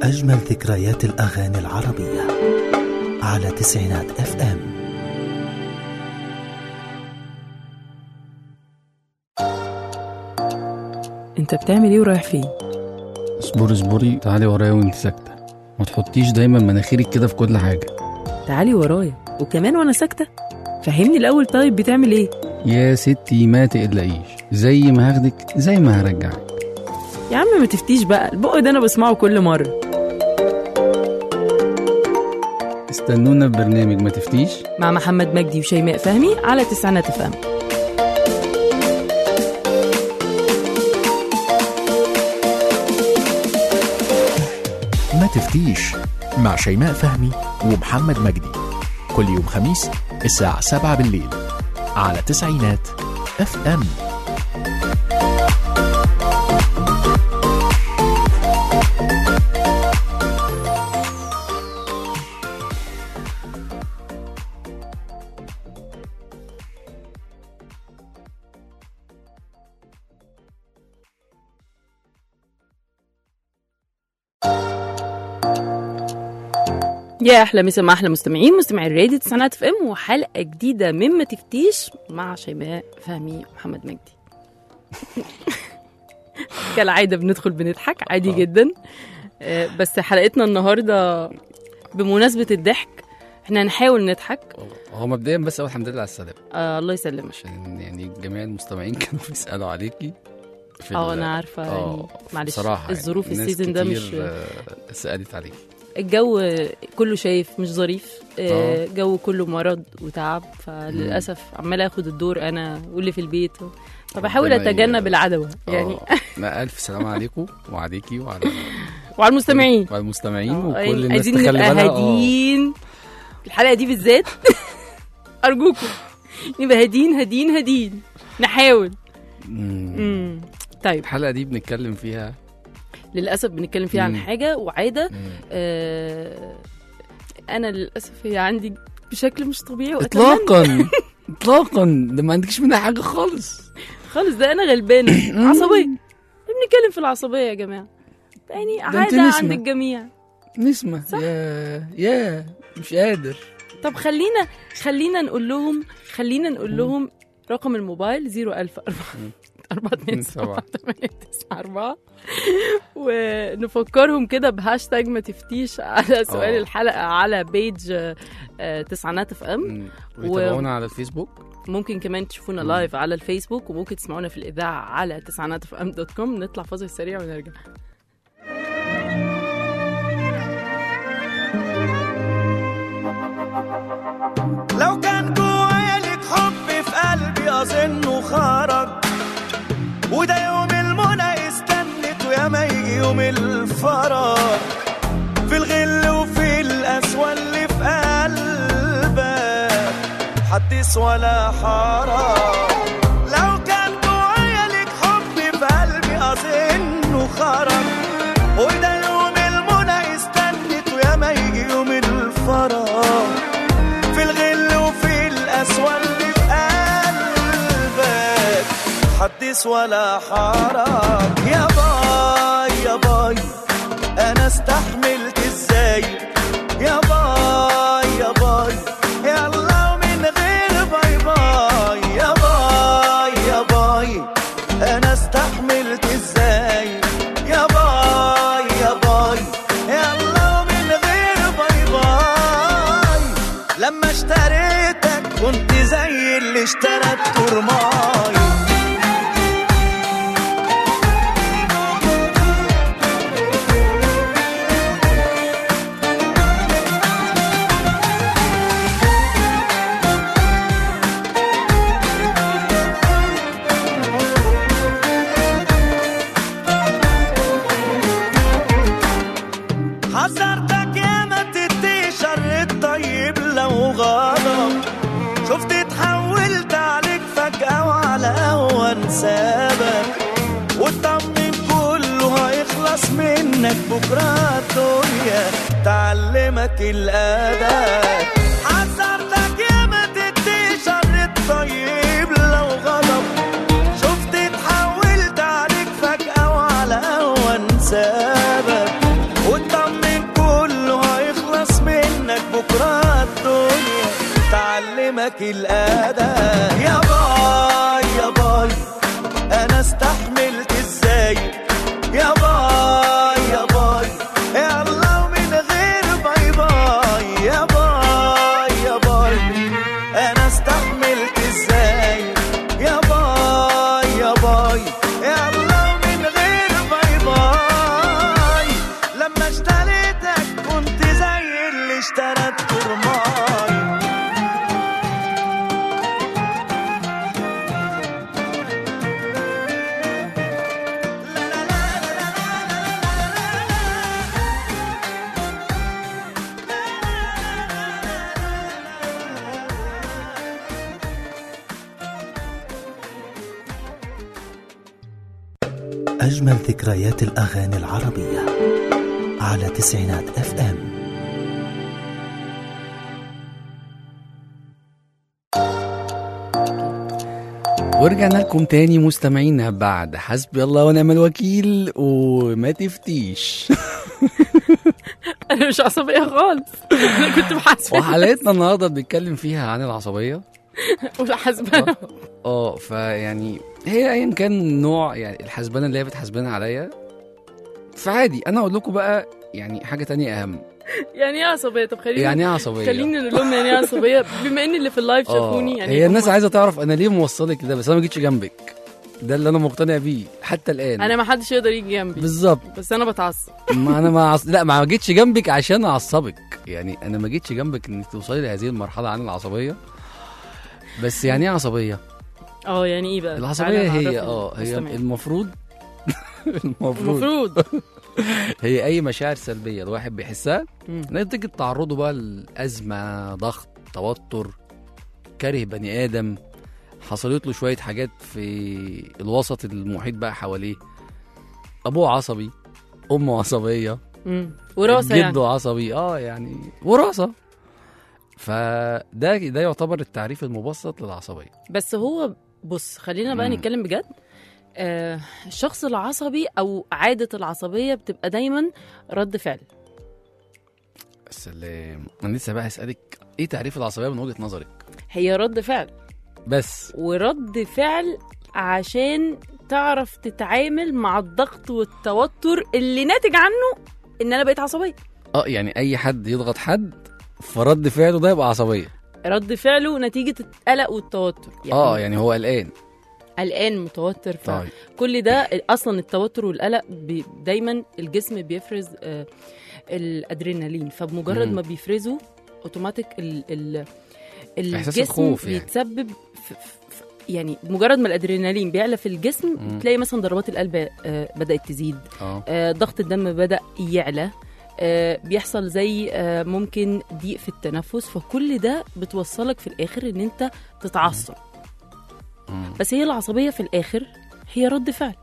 أجمل ذكريات الأغاني العربية على تسعينات اف ام انت بتعمل ايه ورايح فين اصبري اصبري تعالي ورايا وانت ساكتة ما تحطيش دايما مناخيرك كده في كل حاجة تعالي ورايا وكمان وانا ساكته فهمني الاول طيب بتعمل ايه يا ستي ما تقلقيش زي ما هاخدك زي ما هرجعك يا عم ما تفتيش بقى البق ده انا بسمعه كل مره استنونا في برنامج ما تفتيش مع محمد مجدي وشيماء فهمي على تسعينات اف ام ما تفتيش مع شيماء فهمي ومحمد مجدي كل يوم خميس الساعة 7 بالليل على تسعينات اف ام يا احلى مسا مع احلى مستمعين مستمعين الراديو تسعينات اف ام وحلقه جديده من ما تفتيش مع شيماء فهمي ومحمد مجدي كالعاده بندخل بنضحك عادي جدا آه، بس حلقتنا النهارده بمناسبه الضحك احنا هنحاول نضحك هو مبدئيا بس اول الحمد لله على السلامة آه الله يسلمك عشان يعني جميع المستمعين كانوا بيسألوا عليكي في اه ال- انا عارفه يعني اه معلش بصراحة الظروف يعني ناس السيزون ده مش كتير، آه، سألت عليكي الجو كله شايف مش ظريف آه، آه. جو كله مرض وتعب فللاسف عمال اخد الدور انا واللي في البيت فبحاول ربنا ي- اتجنب العدوى يعني آه، لا ألف سلام عليكم وعليكي وعلى وعلى المستمعين وعلى المستمعين آه، وكل يعني الناس عايزين تخلي نبقى بالها آه. هاديين الحلقه دي بالذات ارجوكم نبقى هاديين هاديين هاديين نحاول مم. امم طيب الحلقة دي بنتكلم فيها للاسف بنتكلم فيها عن مم. حاجه وعاده آه انا للاسف هي عندي بشكل مش طبيعي واتمنى اطلاقا اطلاقا ده ما عندكش منها حاجه خالص خالص ده انا غلبانه عصبيه بنتكلم في العصبيه يا جماعه يعني أنت عاده عند نسمة. الجميع نسمة صح. يا يا مش قادر طب خلينا خلينا نقول لهم خلينا نقول لهم رقم الموبايل 01000 4 2 7 8 9 4 ونفكرهم كده بهاشتاج ما تفتيش على سؤال آه. الحلقه على بيج آه، آه، تسعينات اف ام مم. ويتابعونا على الفيسبوك ممكن كمان تشوفونا مم. لايف على الفيسبوك وممكن تسمعونا في الاذاعه على تسعينات اف ام دوت كوم نطلع فاصل سريع ونرجع لو كان جوايا ليك حب في قلبي اظنه خرج وده يوم المنى استنت ويا ما يجي يوم الفرج في الغل وفي القسوة اللي في قلبك حدث ولا حرج لو كان جوايا ليك حب في قلبي اظنه خرج وده يوم المنى استنت ويا ما يجي يوم الفرج في الغل وفي القسوة اللي في قلبك حدث ولا حرج يا باي يا باي انا استحملت ازاي يا باي يا باي يلا ومن غير باي باي يا باي يا باي انا استحملت ازاي يا باي يا باي يلا ومن غير باي باي لما اشتريتك كنت زي اللي اشترى الترماي حذرتك يا ما تدي شر الطيب لو غضب شفت اتحولت عليك فجأة وعلى أهون سبب واطمن كله هيخلص منك بكرة الدنيا تعلمك الأدب حذرتك يا ما تدي شر الطيب لو غضب شفت اتحولت عليك فجأة وعلى أهون سبب واطمن معاك الأذى يا باي يا باي أنا استحملت ازاي يا باي يا باي يلا ومن غير باي باي يا باي يا باي أنا استحملت ازاي يا باي يا باي يلا ومن غير باي باي لما اشتريتك كنت زي اللي اشترت ترماي أجمل ذكريات الأغاني العربية على تسعينات اف ام ورجعنا لكم تاني مستمعينا بعد حسبي الله ونعم الوكيل وما تفتيش انا مش عصبيه خالص انا كنت محاسبه وحلقتنا النهارده بنتكلم فيها عن العصبيه وحاسبه اه فيعني هي ايا كان نوع يعني الحسبانه اللي هي بتحاسبانها عليا فعادي انا اقول لكم بقى يعني حاجه تانية اهم يعني ايه عصبيه طب خليني يعني ايه عصبيه خليني نقول لهم يعني ايه عصبيه بما ان اللي في اللايف آه، شافوني يعني هي الناس هم- عايزه تعرف انا ليه موصلك كده بس انا ما جيتش جنبك ده اللي انا مقتنع بيه حتى الان انا ما حدش يقدر يجي جنبي بالظبط بس انا بتعصب ما انا ما عص... لا ما جيتش جنبك عشان اعصبك يعني انا ما جيتش جنبك انك توصلي لهذه المرحله عن العصبيه بس يعني ايه عصبيه اه يعني ايه بقى العصبيه تعالى هي نعرف اه هي المستمعين. المفروض المفروض المفروض هي اي مشاعر سلبيه الواحد بيحسها مم. نتيجه تعرضه بقى لازمه ضغط توتر كاره بني ادم حصلت له شويه حاجات في الوسط المحيط بقى حواليه ابوه عصبي امه عصبيه مم. وراثه يعني جده عصبي اه يعني وراثه فده ده يعتبر التعريف المبسط للعصبيه بس هو بص خلينا بقى مم. نتكلم بجد آه الشخص العصبي او عاده العصبيه بتبقى دايما رد فعل سلام انا لسه بقى هسالك ايه تعريف العصبيه من وجهه نظرك هي رد فعل بس ورد فعل عشان تعرف تتعامل مع الضغط والتوتر اللي ناتج عنه ان انا بقيت عصبيه اه يعني اي حد يضغط حد فرد فعله ده يبقى عصبيه رد فعله نتيجه القلق والتوتر يعني اه يعني هو قلقان قلقان متوتر طيب فكل ده اصلا التوتر والقلق بي دايما الجسم بيفرز آه الادرينالين فبمجرد مم. ما بيفرزه اوتوماتيك ال ال إحساس الجسم الخوف يعني. بيتسبب في في يعني مجرد ما الادرينالين بيعلى في الجسم مم. تلاقي مثلا ضربات القلب آه بدات تزيد اه آه ضغط الدم بدا يعلى آه بيحصل زي آه ممكن ضيق في التنفس فكل ده بتوصلك في الاخر ان انت تتعصب مم. بس هي العصبيه في الاخر هي رد فعل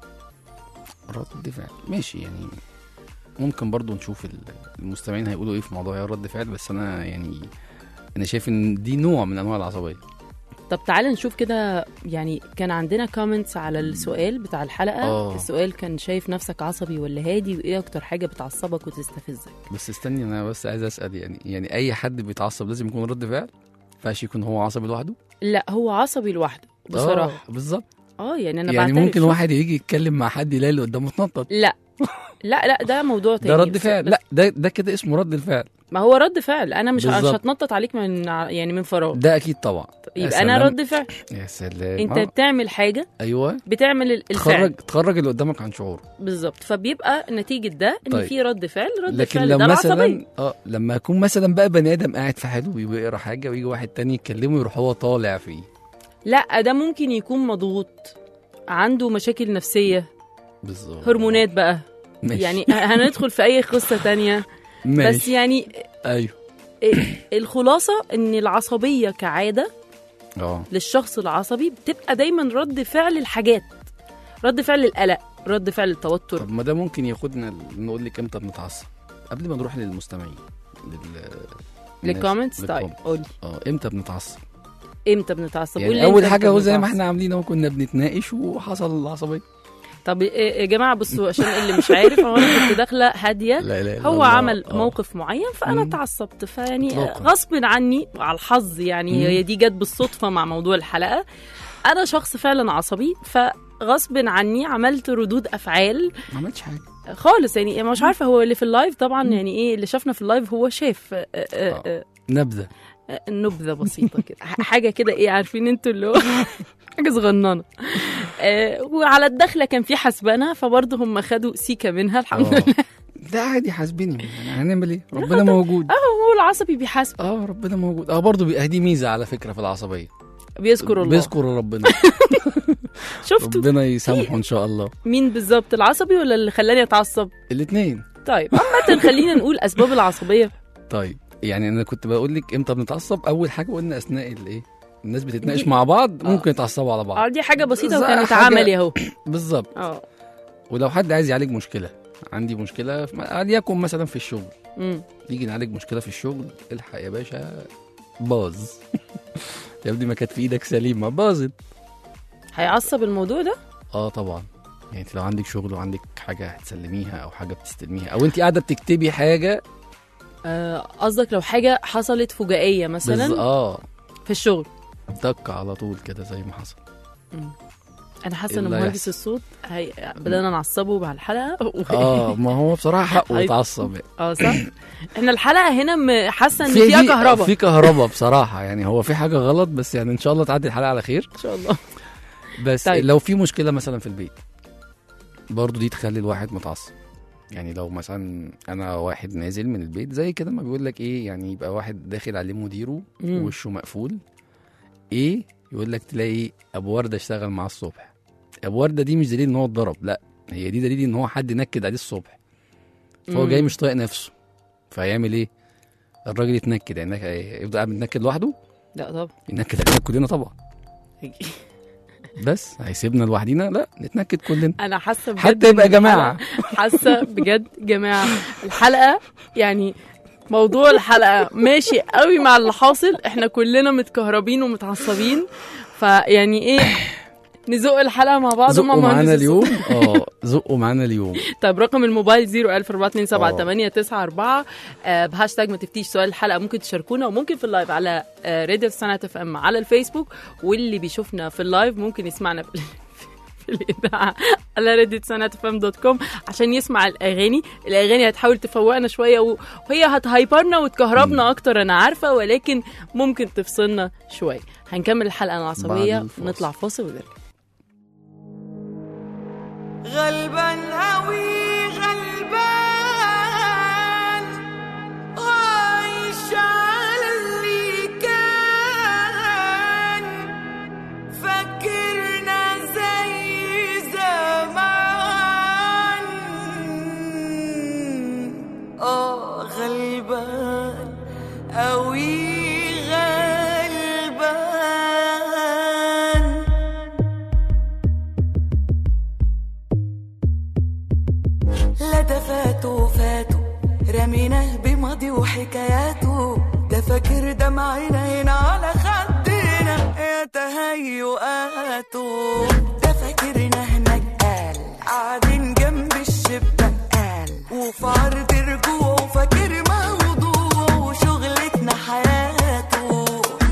رد فعل ماشي يعني ممكن برضو نشوف ال- المستمعين هيقولوا ايه في موضوع رد فعل بس انا يعني انا شايف ان دي نوع من انواع العصبيه طب تعالى نشوف كده يعني كان عندنا كومنتس على السؤال بتاع الحلقه آه. السؤال كان شايف نفسك عصبي ولا هادي وايه اكتر حاجه بتعصبك وتستفزك بس استني انا بس عايز اسال يعني يعني اي حد بيتعصب لازم يكون رد فعل فاش يكون هو عصبي لوحده لا هو عصبي لوحده بصراحه آه بالظبط اه يعني انا يعني بعترف. ممكن واحد يجي يتكلم مع حد يلاقي اللي قدامه اتنطط لا لا لا ده موضوع تاني ده رد بس- فعل بس- لا ده ده كده اسمه رد الفعل ما هو رد فعل انا مش مش بالظبط. هتنطط عليك من ع- يعني من فراغ ده اكيد طبعا يا يبقى انا سلام. رد فعل يا سلام انت آه. بتعمل حاجه ايوه بتعمل ال- الفعل تخرج تخرج اللي قدامك عن شعوره بالظبط فبيبقى نتيجه ده ان طيب. في رد فعل رد لكن الفعل ده لما العصبيه مثلا اه لما يكون مثلا بقى بني ادم قاعد في حاله ويقرا حاجه ويجي واحد تاني يتكلمه يروح هو طالع فيه لا ده ممكن يكون مضغوط عنده مشاكل نفسيه بالظبط هرمونات بقى ماشي. يعني هندخل في اي قصه تانية ماشي بس يعني ايوه الخلاصه ان العصبيه كعاده اه للشخص العصبي بتبقى دايما رد فعل الحاجات رد فعل القلق رد فعل التوتر طب ما ده ممكن ياخدنا ل- نقول لك امتى بنتعصب قبل ما نروح للمستمعين لل الناس- للكومنتس طيب للكومنت. قولي اه امتى بنتعصب امتى بنتعصب قول يعني لي اول إمتى حاجه هو زي ما بنتعصب. احنا عاملين اهو كنا بنتناقش وحصل العصبيه طب إيه- يا جماعه بصوا عشان اللي مش عارف هو انا كنت داخله هاديه لا اله الا هو الله. عمل آه. موقف معين فانا مم. اتعصبت فيعني إطلاقاً. غصب عني على الحظ يعني مم. هي دي جت بالصدفه مع موضوع الحلقه انا شخص فعلا عصبي فغصب عني عملت ردود افعال ما عملتش حاجه خالص يعني مش عارفه هو اللي في اللايف طبعا يعني ايه اللي شافنا في اللايف هو شاف آه، آه، آه، نبذه آه، نبذه بسيطه كده ح- حاجه كده ايه عارفين انتوا اللي هو حاجه صغننه آه، وعلى الدخله كان في حسبانه فبرضه هم خدوا سيكه منها الحمد آه. لله ده عادي حاسبيني يعني هنعمل ايه ربنا موجود اه هو العصبي بيحاسب اه ربنا موجود اه برضه بيبقى دي ميزه على فكره في العصبيه بيذكر الله بيذكر ربنا شفتوا ربنا يسامحه ان شاء الله مين بالظبط العصبي ولا اللي خلاني اتعصب الاثنين طيب عامه خلينا نقول اسباب العصبيه طيب يعني انا كنت بقول لك امتى بنتعصب اول حاجه قلنا اثناء الايه الناس بتتناقش مع بعض ممكن يتعصبوا على اه بعض دي حاجه بسيطه زي وكانت حاجة- عملي اهو بالظبط اه ولو حد عايز يعالج مشكله عندي مشكله في- ليكن مثلا في الشغل مم. نيجي نعالج مشكله في الشغل الحق يا باشا باظ يا ابني ما كانت في ايدك سليمه باظت هيعصب الموضوع ده اه طبعا يعني انت لو عندك شغل وعندك حاجه هتسلميها او حاجه بتستلميها او انت قاعده بتكتبي حاجه آه، قصدك لو حاجه حصلت فجائيه بز... مثلا اه في الشغل دق على طول كده زي ما حصل انا حاسه إيه ان اللي مهندس هيحصل؟ الصوت هي... بدانا نعصبه مع الحلقه و... اه ما هو بصراحه حقه هي- يتعصب يعني. اه صح احنا الحلقه هنا م- حاسه ان في فيها دي- كهرباء في كهرباء بصراحه يعني هو في حاجه غلط بس يعني ان شاء الله تعدي الحلقه على خير ان شاء الله بس طيب. طيب. لو في مشكله مثلا في البيت برضو دي تخلي الواحد متعصب يعني لو مثلا انا واحد نازل من البيت زي كده ما بيقول لك ايه يعني يبقى واحد داخل عليه مديره مم. وشه مقفول ايه يقول لك تلاقي ابو ورده اشتغل معاه الصبح ابو ورده دي مش دليل ان هو اتضرب لا هي دي دليل ان هو حد نكد عليه الصبح فهو مم. جاي مش طايق نفسه فهيعمل ايه الراجل يتنكد يعني يفضل قاعد متنكد لوحده لا طبعا ينكد علينا كلنا طبعا بس هيسيبنا لوحدينا لا نتنكد كلنا انا حاسه بجد حتى يبقى إن جماعه الحلقة- حاسه بجد جماعه الحلقه يعني موضوع الحلقه ماشي قوي مع اللي حاصل احنا كلنا متكهربين ومتعصبين فيعني ايه نزق الحلقه مع بعض ومع زقوا معانا مهندس الصوت. اليوم اه زقوا معانا اليوم طيب رقم الموبايل 01427 آه بهاشتاج ما تفتيش سؤال الحلقه ممكن تشاركونا وممكن في اللايف على آه راديو سنة اف ام على الفيسبوك واللي بيشوفنا في اللايف ممكن يسمعنا في في الاذاعه على راديو سنة اف ام دوت كوم عشان يسمع الاغاني الاغاني هتحاول تفوقنا شويه و- وهي هتهايبرنا وتكهربنا اكتر انا عارفه ولكن ممكن تفصلنا شويه هنكمل الحلقه العصبيه بعد الفاصل. نطلع فاصل ونرجع غلبان أوي غلبان عايش على اللي كان فاكرنا زي زمان اه غلبان أوي غلبان لا ده فاتوا فاتوا رميناه بماضي وحكاياته ده فاكر دمعنا هنا على خدنا يا تهيؤاته ده فاكرنا هناك قال قاعدين جنب الشباك قال وفي عرض رجوعه فاكر موضوعه وشغلتنا حياته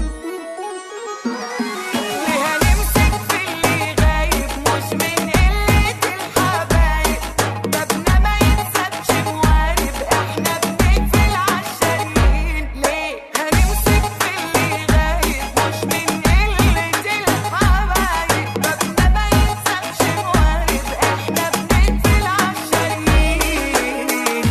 ليه هنمسك في اللي غايب مش من قلة الحبايب بابنا ما يتسابش موارب احنا بنقفل عالشاريين ليه هنمسك في اللي غايب مش من قلة الحبايب بابنا ما يتسابش موارب احنا بنقفل عالشاريين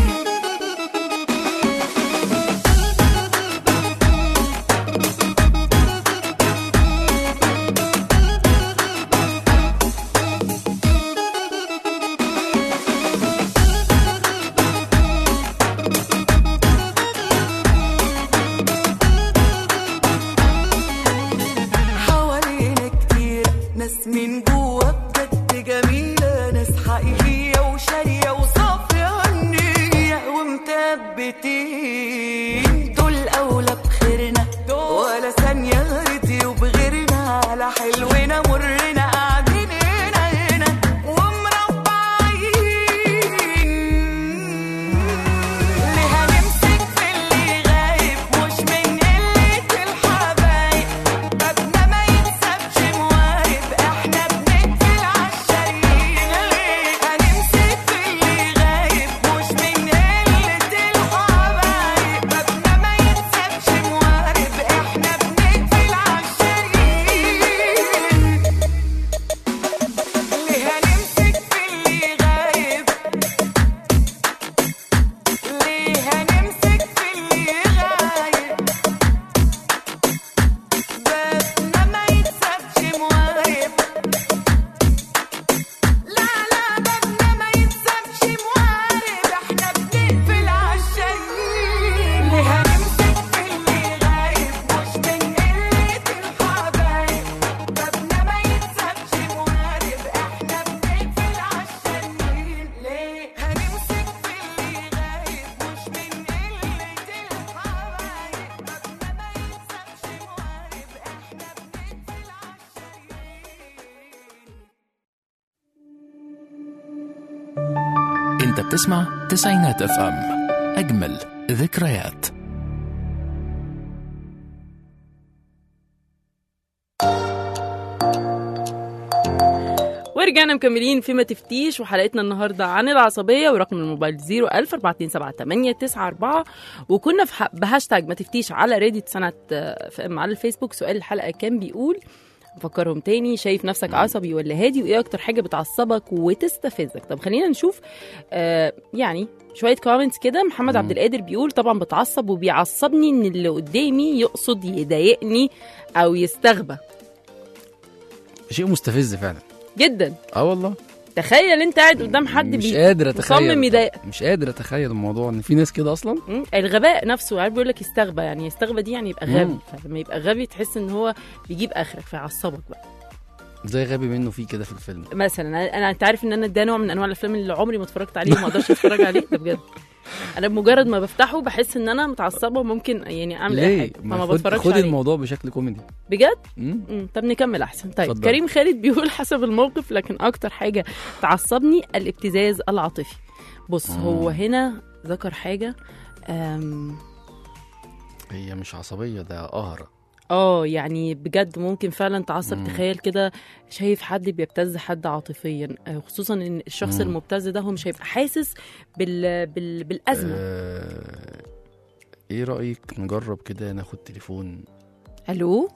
حوالينا كتير ناس من جوا بجد جميلة ناس حقيقية وشارية وصافية النية ومثبتين دول أولى بخيرنا ولا ثانية رضيوا بغيرنا على حلونا مرنا قاعدين هنا هنا ومربينا انت بتسمع تسعينات اف ام اجمل ذكريات ورجعنا مكملين في ما تفتيش وحلقتنا النهارده عن العصبيه ورقم الموبايل 01000 427 وكنا في ح- بهاشتاج ما تفتيش على ريديت سنه آه، في ام على الفيسبوك سؤال الحلقه كان بيقول فكرهم تاني شايف نفسك عصبي ولا هادي وايه اكتر حاجه بتعصبك وتستفزك طب خلينا نشوف آه يعني شويه كومنتس كده محمد عبد القادر بيقول طبعا بتعصب وبيعصبني ان اللي قدامي يقصد يضايقني او يستغبى شيء مستفز فعلا جدا اه والله تخيل انت قاعد قدام حد مش بي... قادر اتخيل مصمم يضايقك. مش قادر اتخيل الموضوع ان في ناس كده اصلا مم. الغباء نفسه عارف بيقول لك يستغبى يعني يستغبى دي يعني يبقى غبي مم. فلما يبقى غبي تحس ان هو بيجيب اخرك فيعصبك بقى زي غبي منه في كده في الفيلم مثلا انا أنا- انت عارف ان انا ده نوع من انواع الافلام اللي عمري ما اتفرجت عليه وما اقدرش اتفرج عليه ده بجد انا بمجرد ما بفتحه بحس ان انا متعصبه وممكن يعني اعمل اي ليه حاجه ما فما خد, بتفرجش خد عليه الموضوع بشكل كوميدي بجد مم. مم. طب نكمل احسن طيب اتفضل. كريم خالد بيقول حسب الموقف لكن اكتر حاجه تعصبني الابتزاز العاطفي بص مم. هو هنا ذكر حاجه أم... هي مش عصبيه ده قهره اه يعني بجد ممكن فعلا تعصب مم. تخيل كده شايف حد بيبتز حد عاطفيا آه، خصوصا ان الشخص مم. المبتز ده هو مش هيبقى حاسس بال... بال... بالازمه آه... ايه رايك نجرب كده ناخد تليفون الو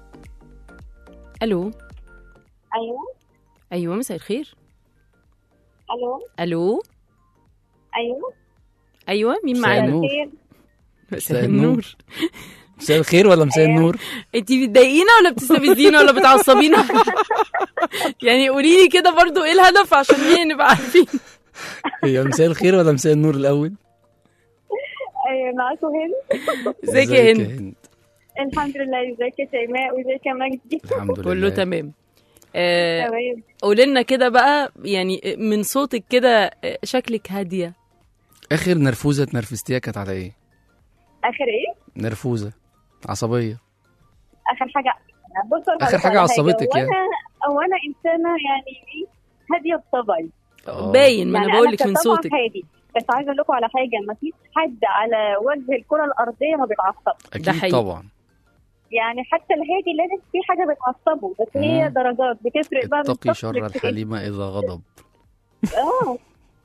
الو ايوه ايوه مساء الخير الو الو ايوه ايوه مين مساء معانا النور. خير مساء النور مساء الخير ولا مساء النور انت بتضايقينا ولا بتستفزينا ولا بتعصبينا يعني قولي لي كده برضو ايه الهدف عشان ايه نبقى عارفين هي مساء الخير ولا مساء النور الاول ايوه معاكم هند ازيك يا هند الحمد لله ازيك يا شيماء وازيك يا مجدي الحمد لله كله تمام آه تمام قولي لنا كده بقى يعني من صوتك كده آه، شكلك هاديه اخر نرفوزه اتنرفزتيها كانت على ايه اخر ايه نرفوزه عصبيه اخر حاجه بص أنا آخر هقولك حاجة على عصبتك يعني. وانا او انا انسانه يعني ايه هاديه بطبعي آه. باين ما انا يعني بقول لك أنا من كطبع صوتك هادي بس عايزه اقول لكم على حاجه ما فيش حد على وجه الكره الارضيه ما بيتعصب ده اكيد حقيقي. طبعا يعني حتى الهادي لازم في حاجه بتعصبه بس هي مم. درجات بتفرق بقى من اتقي شخص شر للتاني. الحليم اذا غضب اه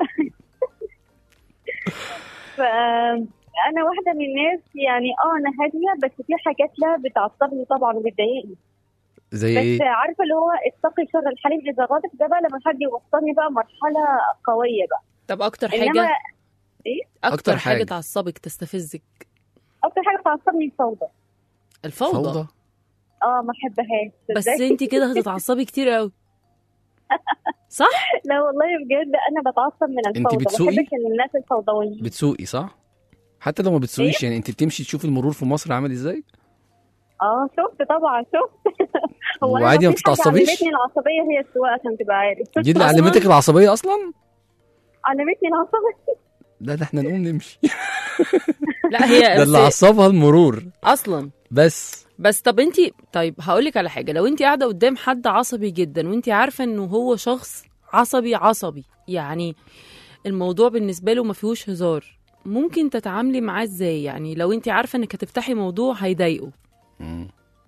فأنا واحدة من الناس يعني اه أنا هادية بس في حاجات لا بتعصبني طبعا وبتضايقني زي بس ايه عارفة اللي هو اتقي شر الحليم إذا غضب ده بقى لما حد يوصلني بقى مرحلة قوية بقى طب اكتر إنما حاجه اكتر, أكتر حاجه حاجة. تعصبك تستفزك أكتر حاجة بتعصبني الفوضى الفوضى فوضى اه ما أحبهاش بس تصدقي؟ انت كده هتتعصبي كتير قوي صح لا والله بجد أنا بتعصب من أنت الفوضى ما بتسوقي؟ بحبش إن الناس الفوضويين بتسوقي صح حتى لو ما بتسوقيش يعني انت بتمشي تشوفي المرور في مصر عامل ازاي اه شفت طبعا شفت هو أنا وعادي ما مفيش حاجة بتتعصبيش؟ علمتني العصبية هي السواقة عشان تبقى عارف دي اللي أصلاً؟ علمتك العصبيه اصلا علمتني العصبية لا ده احنا نقوم نمشي لا هي ده اللي بس- عصبها المرور اصلا بس بس طب انت طيب هقول لك على حاجه لو انت قاعده قدام حد عصبي جدا وانت عارفه انه هو شخص عصبي عصبي يعني الموضوع بالنسبه له ما فيهوش هزار ممكن تتعاملي معاه ازاي يعني لو انت عارفه انك هتفتحي موضوع هيضايقه مم.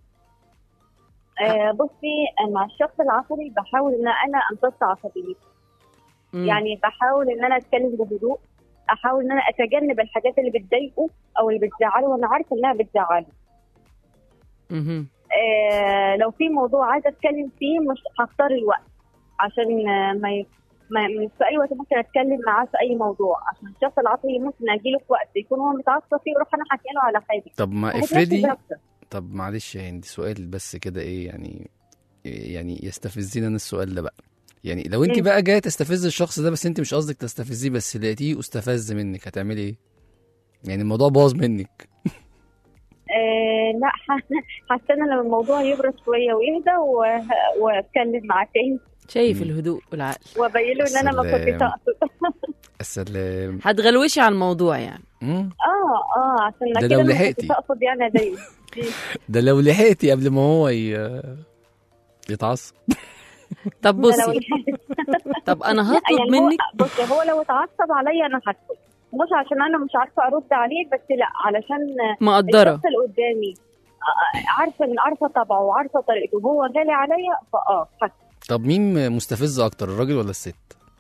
آه بصي مع الشخص العصبي بحاول ان انا امتص عصبيتي مم. يعني بحاول ان انا اتكلم بهدوء احاول ان انا اتجنب الحاجات اللي بتضايقه او اللي بتزعله وانا عارفه انها بتزعله مهم. آه لو في موضوع عايزه اتكلم فيه مش هختار الوقت عشان آه، ما ي... ما مش في اي وقت ممكن اتكلم معاه في اي موضوع عشان الشخص العصبي ممكن اجيله في وقت يكون هو متعصب فيه واروح انا حكي له على حاجه طب ما وما تبقاش افرضي ظابطة. طب معلش يا هندي سؤال بس كده ايه يعني يعني يستفزني انا السؤال ده بقى يعني لو انت مم. بقى جايه تستفز الشخص ده بس انت مش قصدك تستفزيه بس لقيتيه استفز منك هتعملي ايه؟ يعني الموضوع باظ منك آه لا ح- هستنى لما الموضوع يبرد شويه ويهدى و- واتكلم معاه تاني شايف مم. الهدوء والعقل وابين له ان انا ما كنتش سلام. اقصد السلام هتغلوشي على الموضوع يعني مم. اه اه عشان ده كده لو ما لحقتي. كنتش اقصد يعني اضايقه ده لو لحقتي قبل ما هو ي... يتعصب طب ده لو بصي لحقت. طب انا لا، هطلب يعني هو منك بص هو لو اتعصب عليا انا هدخل مش عشان انا مش عارفه ارد عليه بس لا علشان مقدره الشخص اللي قدامي آه، عارفه عارفه طبعه وعارفه طريقته وهو غالي عليا فاه هدخل طب مين مستفز اكتر الراجل ولا الست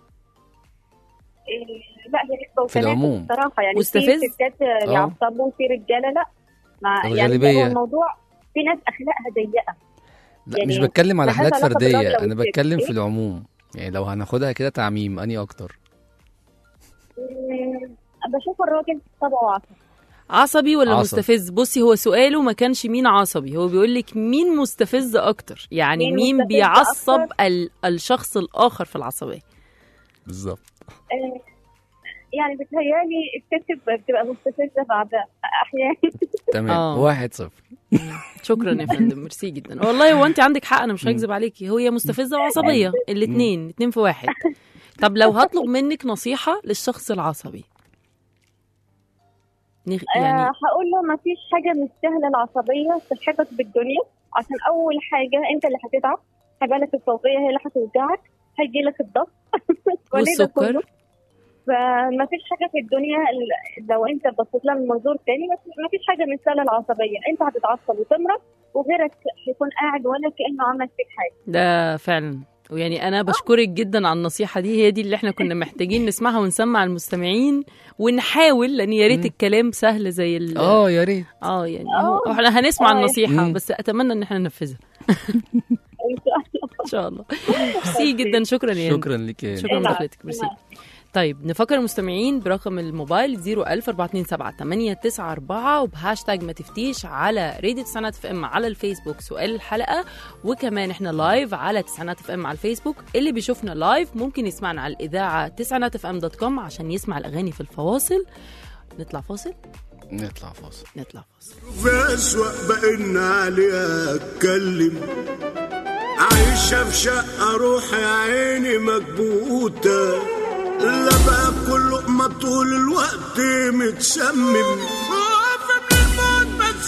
إيه، لا هي نسبه في وتناسب العموم. الصراحه يعني مستفز؟ في ستات يعصبوا وفي رجاله لا ما يعني الغالبية. هو الموضوع في ناس اخلاقها ضيقه لا يعني مش بتكلم على ملهاش حالات علاقة بالراجل فرديه أو انا الست. بتكلم في إيه؟ العموم يعني لو هناخدها كده تعميم اني اكتر مم، بشوف الراجل طبعه عصبي عصبي ولا عصبي. مستفز بصي هو سؤاله ما كانش مين عصبي هو بيقول لك مين مستفز اكتر يعني مين مين مستفز بيعصب أكتر؟ ال... الشخص الاخر في العصبيه بالظبط آه، يعني بتهيالي الست بتبقى مستفزه بعد احيانا تمام آه. واحد صفر شكرا يا فندم ميرسي جدا والله هو انت عندك حق انا مش هكذب عليكي هي مستفزه وعصبيه الاثنين اثنين في واحد طب لو هطلب منك نصيحه للشخص العصبي نخ... يعني يعني آه هقول له ما فيش حاجه مستاهله العصبيه صحتك بالدنيا عشان اول حاجه انت اللي هتتعب حبالك الصوتيه هي اللي هتوجعك هيجي لك الضغط وليه ده كله؟ والسكر فما فيش حاجه في الدنيا ال- لو انت بصيت لها من منظور تاني بس ما فيش حاجه مستاهله العصبيه انت هتتعصب وتمرض وغيرك هيكون قاعد ولا كانه عمل فيك حاجه ده فعلا ويعني انا بشكرك جدا على النصيحه دي هي دي اللي احنا كنا محتاجين نسمعها ونسمع المستمعين ونحاول لان يا ريت مم. الكلام سهل زي ال اه يا ريت اه يعني آه. هو احنا هنسمع آه. النصيحه مم. بس اتمنى ان احنا ننفذها ان شاء الله ان شاء الله ميرسي جدا شكرا يا هند. شكرا لك يا شكرا العفو. لمداخلتك ميرسي طيب نفكر المستمعين برقم الموبايل 01427 وبهاشتاج ما تفتيش على راديو تسعينات اف ام على الفيسبوك سؤال الحلقه وكمان احنا لايف على تسعينات اف ام على الفيسبوك اللي بيشوفنا لايف ممكن يسمعنا على الاذاعه تسعينات اف ام دوت كوم عشان يسمع الاغاني في الفواصل نطلع فاصل نطلع فاصل نطلع فاصل في أسوأ بقينا عليها اتكلم عايشة في شقة روحي يا عيني مكبوتة لا بقى كل لقمة طول الوقت متسمم خوف من الموت بس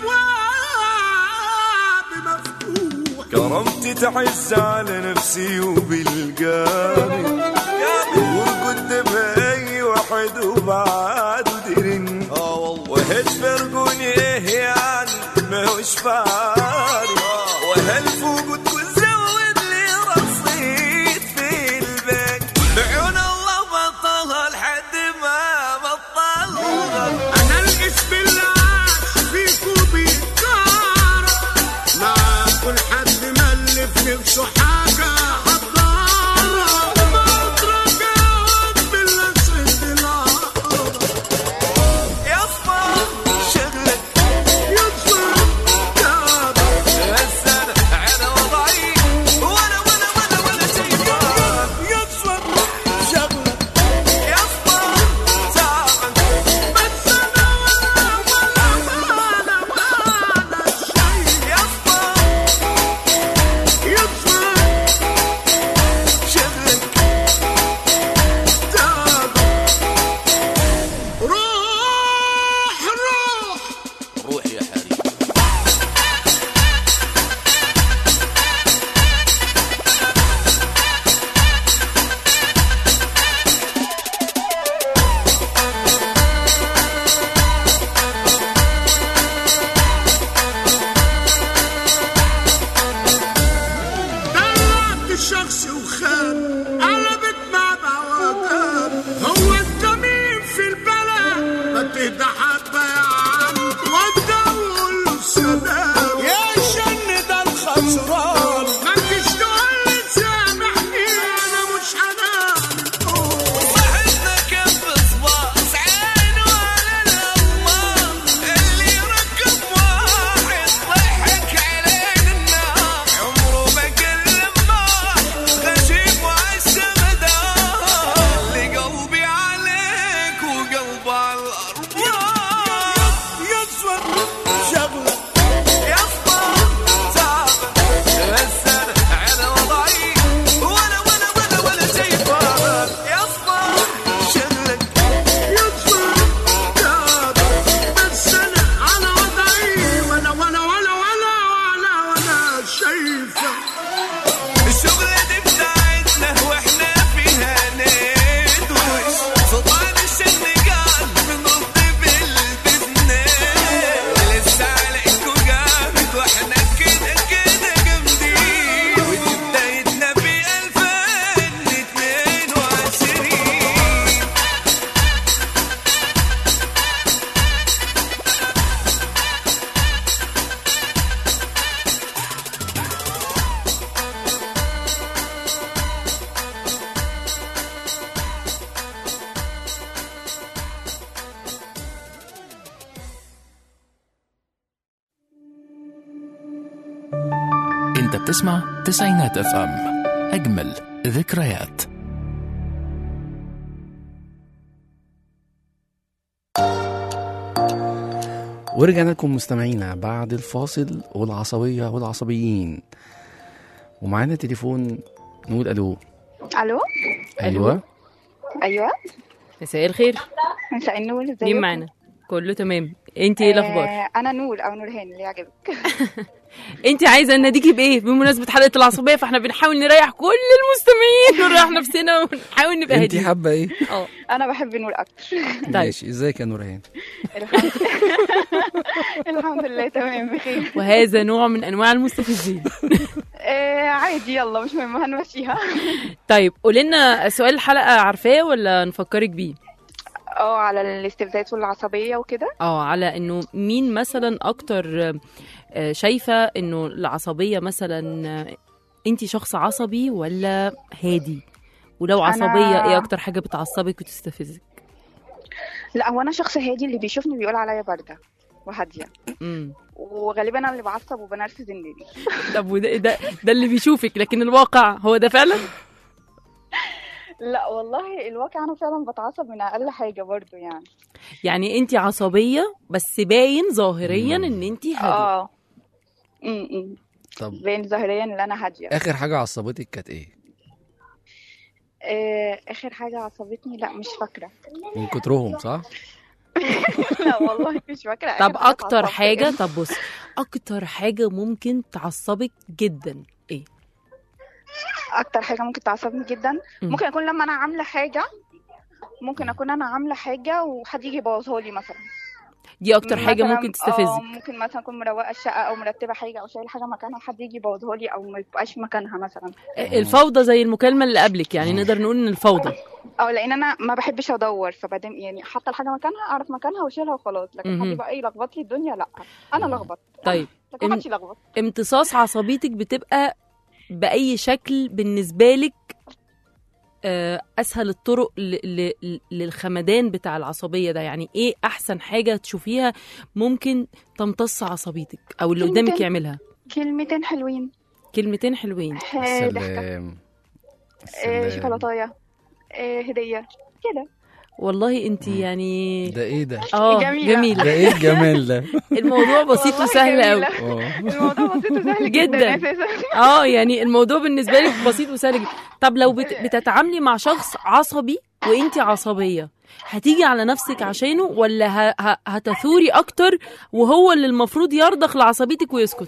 بأبواب مفتوحة كرامتي تعز على نفسي وبالقاني ورقد بأي واحد وبعد ودرن وهج فرقوني ايه يعني ما هوش فارق وهالفوق وزود لي رصيد في البيت بعيون الله بطلها لحد ما بطلها أنا الاسم اللي عاش فيكو بيتكرر مع كل حد ملف نفسه حاجة هتضرب بضرب جواب بالأسد الأقرب يصفى شغلك يطلع كاب السنة على وضعي وانا وانا وانا وانا شيطان يصفر شغلك يصفى تعبك بس أنا ولا ولا ولا ولا شيء يصفى يصفر شغلك كاب روح روح روح يا حريم دلعت الشخص وخان قلبت مع بوابات هو انت مين في البلد ما تهدى حبه يا عم وتدور له السلام يا شن ده الخسران ما تجيش تقول لي سامحني انا مش هنام صاحبنا كف صباص عين ولا الأمار اللي ركب واحد ضحك علينا النار عمره ما كلم غشيم وعالسمدار اللي قلبي عليك وقلبه على الأرض انت بتسمع تسعينات اف ام اجمل ذكريات ورجعنا لكم مستمعينا بعد الفاصل والعصبية والعصبيين ومعانا تليفون نقول الو الو ايوه ايوه مساء الخير مساء النور ازيك مين معانا كله تمام انت ايه الاخبار آه انا نور او نورهان اللي يعجبك انت عايزه نناديكي بايه بمناسبه حلقه العصبيه فاحنا بنحاول نريح كل المستمعين ونريح نفسنا ونحاول نبقى انت هاديين حابة ايه؟ اه انا بحب نور اكتر ماشي ازيك يا نورهان؟ الحمد الحمد لله تمام بخير وهذا نوع من انواع المستفزين آه عادي يلا مش مهم هنمشيها طيب قولي لنا سؤال الحلقه عارفاه ولا نفكرك بيه اه على الاستفزازات والعصبيه وكده اه على انه مين مثلا اكتر آه، شايفه انه العصبيه مثلا انت شخص عصبي ولا هادي ولو أنا- عصبيه ايه اكتر حاجه بتعصبك وتستفزك لا هو انا شخص هادي اللي بيشوفني بيقول عليا بارده وهاديه امم وغالبا انا اللي بعصب وبنرفز النادي طب وده ده ده اللي بيشوفك لكن الواقع هو ده فعلا لا والله الواقع انا فعلا بتعصب من اقل حاجه برضو يعني يعني انت عصبيه بس باين ظاهريا مم. ان انت هاديه اه امم طب باين ظاهريا ان انا هاديه اخر حاجة عصبتك كانت ايه؟ آه، اخر حاجه عصبتني لا مش فاكره من كترهم صح؟ لا والله مش فاكره طب آخر اكتر اتعصبت حاجه إيه. طب بص اكتر حاجه ممكن تعصبك جدا ايه اكتر حاجه ممكن تعصبني جدا مم. ممكن اكون لما انا عامله حاجه ممكن اكون انا عامله حاجه وحد يجي يبوظها لي مثلا دي اكتر حاجه مثلاً- ممكن آه، تستفزك ممكن مثلا اكون مروقه الشقه او مرتبه حاجه او شايله حاجه مكانها وحد يجي يبوظها لي او ما يبقاش في مكانها مثلا الفوضى زي المكالمه اللي قبلك يعني نقدر نقول ان الفوضى او لان انا ما بحبش ادور فبعدين يعني حاطه الحاجه مكانها اعرف مكانها واشيلها وخلاص لكن مهم. حد يبقى يلخبط لي الدنيا لا انا لخبط طيب لكن إم- محدش يلخبط امتصاص عصبيتك بتبقى باي شكل بالنسبه لك آه، اسهل الطرق ل- ل- للخمدان بتاع العصبيه ده يعني ايه احسن حاجه تشوفيها ممكن تمتص عصبيتك او اللي قدامك كلمتين. يعملها كلمتين حلوين كلمتين حلوين آه، ضحكه سلام آه، سلام. شوكولاتايه آه، هديه كده والله انت يعني ده ايه ده؟ اه جميلة. جميله ده ايه الجمال ده؟ الموضوع بسيط والله وسهل قوي جميلة. اه الموضوع بسيط وسهل جداً. جدا اساسا اه يعني الموضوع بالنسبه لك بسيط وسهل جدا طب لو بت... بتتعاملي مع شخص عصبي وانت عصبيه هتيجي على نفسك عشانه ولا ه... ه... هتثوري اكتر وهو اللي المفروض يرضخ لعصبيتك ويسكت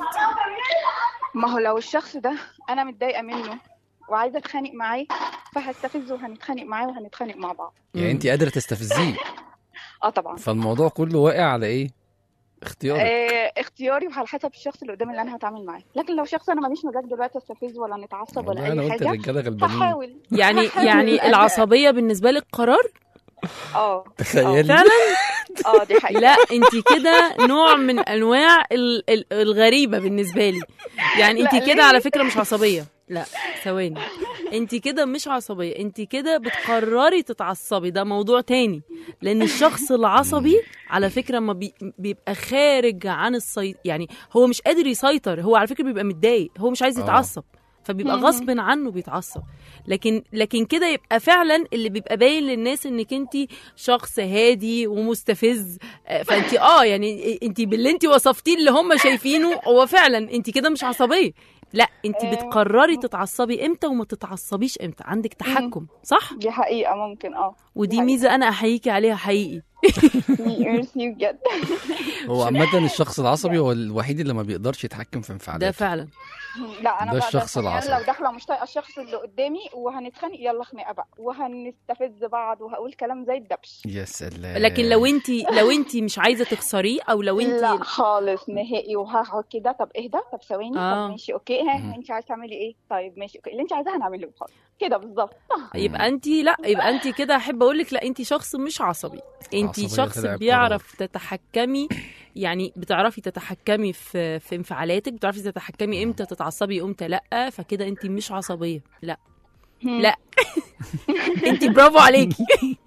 ما هو لو الشخص ده انا متضايقه منه وعايزه اتخانق معاه فهستفزه وهنتخانق معاه وهنتخانق مع بعض يعني انت قادرة تستفزيه اه طبعا فالموضوع كله واقع على ايه؟ اختيارك آه اختياري وعلى حسب الشخص اللي قدامي اللي انا هتعامل معاه لكن لو شخص انا ماليش مزاج دلوقتي استفزه ولا نتعصب ولا والله انا اي قلت حاجه الرجالة غلبانين هحاول يعني هحاول يعني أنا- العصبيه بالنسبه لك قرار اه تخيلي فعلا اه دي حقيقه لا انت كده نوع من انواع ال... ال... الغريبه بالنسبه لي يعني لا، انت كده ليه؟ على فكره مش عصبيه لا ثواني انت كده مش عصبيه انت كده بتقرري تتعصبي ده موضوع تاني لان الشخص العصبي على فكره ما بي... بيبقى خارج عن السي... يعني هو مش قادر يسيطر هو على فكره بيبقى متضايق هو مش عايز آه. يتعصب فبيبقى مهم. غصب عنه بيتعصب لكن لكن كده يبقى فعلا اللي بيبقى باين للناس انك انت شخص هادي ومستفز آه، فانت اه يعني انت باللي انت وصفتيه اللي هم شايفينه هو فعلا انت كده مش عصبيه لا انت آه، بتقرري تتعصبي امتى وما تتعصبيش امتى عندك تحكم صح دي حقيقه ممكن اه ودي حقيقة. ميزه انا احييكي عليها حقيقي ميرسي بجد هو عامة الشخص العصبي هو الوحيد اللي ما بيقدرش يتحكم في انفعالاته ده فعلا لا انا ده بقى الشخص يعني العصبي. أنا لو داخله مش طايقه الشخص اللي قدامي وهنتخانق يلا خناقه بقى وهنستفز بعض وهقول كلام زي الدبش يا سلام لكن لو انت لو انت مش عايزه تخسريه او لو لا انت خالص نهائي وهقعد كده طب اهدى طب ثواني آه. طب ماشي اوكي مم. ها انت عايزه تعملي ايه طيب ماشي اوكي اللي انت عايزاه هنعمله خالص كده بالظبط يبقى انت لا يبقى انت كده احب اقول لك لا انت شخص مش عصبي انت عصبية شخص طلع بيعرف تتحكمي يعني بتعرفي تتحكمي في في انفعالاتك بتعرفي تتحكمي امتى تتعصبي امتى لا فكده انت مش عصبيه لا لا انت برافو عليكي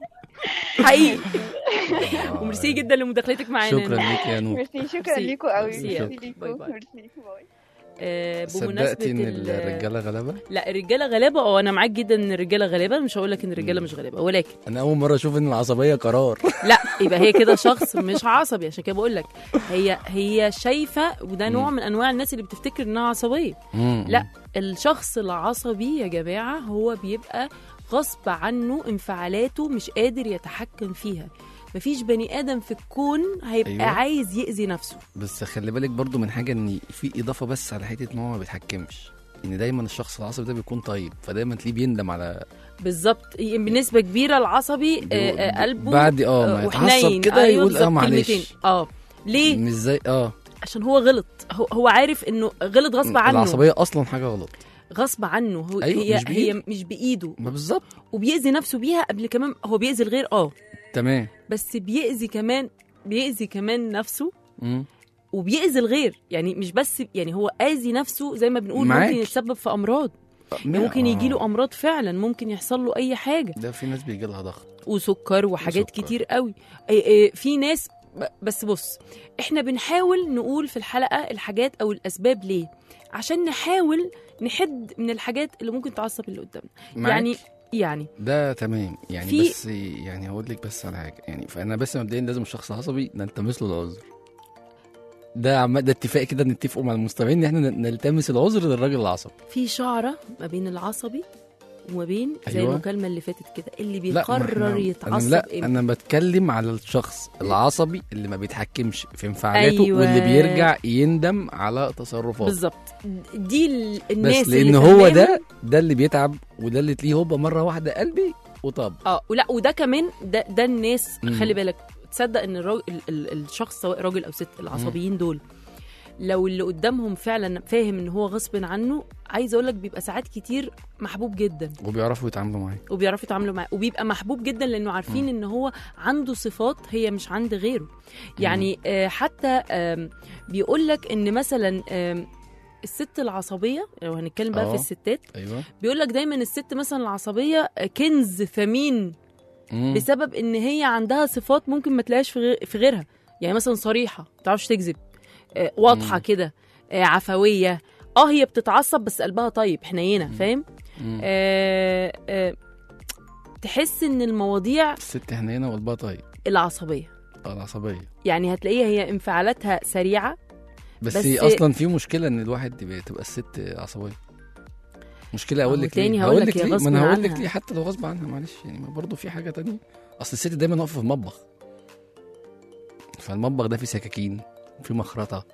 حقيقي آه. وميرسي جدا لمداخلتك معانا شكرا ليك يا نور ميرسي شكرا ميرسي. ليكوا قوي ميرسي. ميرسي باي ليكوا باي. ميرسي باي آه، صدقتي بمناسبه ان ال- الرجاله غلابه لا الرجاله غلابه اه انا معاك جدا ان الرجاله غلابه مش هقول لك ان الرجاله مش غلابه ولكن انا اول مره اشوف ان العصبيه قرار لا يبقى هي كده شخص مش عصبي عشان كده بقول لك هي هي شايفه وده نوع من انواع الناس اللي بتفتكر انها عصبيه مم. لا الشخص العصبي يا جماعه هو بيبقى غصب عنه انفعالاته مش قادر يتحكم فيها مفيش بني ادم في الكون هيبقى أيوة. أيوة. عايز يأذي نفسه بس خلي بالك برضو من حاجه ان في اضافه بس على حته ان هو ما بيتحكمش ان دايما الشخص العصبي ده بيكون طيب فدايما تلاقيه بيندم على بالظبط بنسبه كبيره العصبي آه، آه، قلبه بعد اه ما آه، يتعصب كده أيوة يقول اه بالظبط، معلش كلمتين. اه ليه مش زي اه عشان هو غلط هو, هو عارف انه غلط غصب عنه العصبيه اصلا حاجه غلط غصب عنه هو أيوة، هي مش بإيده. هي مش بايده ما بالظبط وبيأذي نفسه بيها قبل كمان هو بيأذي الغير اه تمام بس بيأذي كمان بيأذي كمان نفسه مم. وبيأذي الغير يعني مش بس يعني هو آذي نفسه زي ما بنقول معاك. ممكن يتسبب في امراض ما- ممكن يجي له آه. امراض فعلا ممكن يحصل له اي حاجه ده في ناس بيجي لها ضغط وسكر وحاجات وسكر. كتير قوي إيه إيه في ناس ب- بس بص احنا بنحاول نقول في الحلقه الحاجات او الاسباب ليه عشان نحاول نحد من الحاجات اللي ممكن تعصب اللي قدامنا معاك؟ يعني يعني ده تمام يعني في- بس يعني هقول لك بس على حاجه يعني فانا بس مبدئيا لازم الشخص عصبي نلتمس له العذر ده عم ده اتفاق كده نتفقوا مع المستمعين ان احنا نلتمس العذر للراجل العصبي في شعره ما بين العصبي وما بين زي أيوة. المكالمه اللي فاتت كده اللي لا ما بيقرر إحنا- يتعصب أنا لا امتى انا بتكلم على الشخص العصبي اللي ما بيتحكمش في انفعالاته أيوة. واللي بيرجع يندم على تصرفاته بالظبط دي ال- الناس بس اللي لان هو فاهماهم- ده ده اللي بيتعب وده اللي تلاقيه هوبا مره واحده قلبي وطب اه ولا وده كمان ده ده الناس مم. خلي بالك تصدق ان الراجل ال- ال- الشخص سواء راجل او ست العصبيين دول لو اللي قدامهم فعلا فاهم ان هو غصب عنه عايز اقول لك بيبقى ساعات كتير محبوب جدا وبيعرفوا يتعاملوا معاه وبيعرفوا يتعاملوا معاه وبيبقى محبوب جدا لانه عارفين ان هو عنده صفات هي مش عند غيره يعني آه حتى آم، بيقول لك ان مثلا آم، الست العصبيه لو هنتكلم بقى آه. في الستات ايوه بيقول لك دايما الست مثلا العصبيه كنز ثمين مم. بسبب ان هي عندها صفات ممكن ما تلاقيهاش في غير- في غيرها يعني مثلا صريحه ما تعرفش تكذب آه، واضحه مم. كده آه، عفويه اه هي بتتعصب بس قلبها طيب حنينه فاهم مم. آه آه تحس ان المواضيع الست هنينه وقلبها طيب العصبيه اه العصبيه يعني هتلاقيها هي انفعالاتها سريعه بس, بس- بس اصلا في مشكله ان الواحد يبقى- تبقى الست عصبيه مشكله اقول أهو لك تاني ليه هقول هقول لك لك هي ليه غصب ما انا هقول لك عنها. ليه حتى لو غصب عنها معلش يعني ما برضه في حاجه تانية اصل الست دايما واقفه في المطبخ فالمطبخ ده فيه سكاكين في مخرطه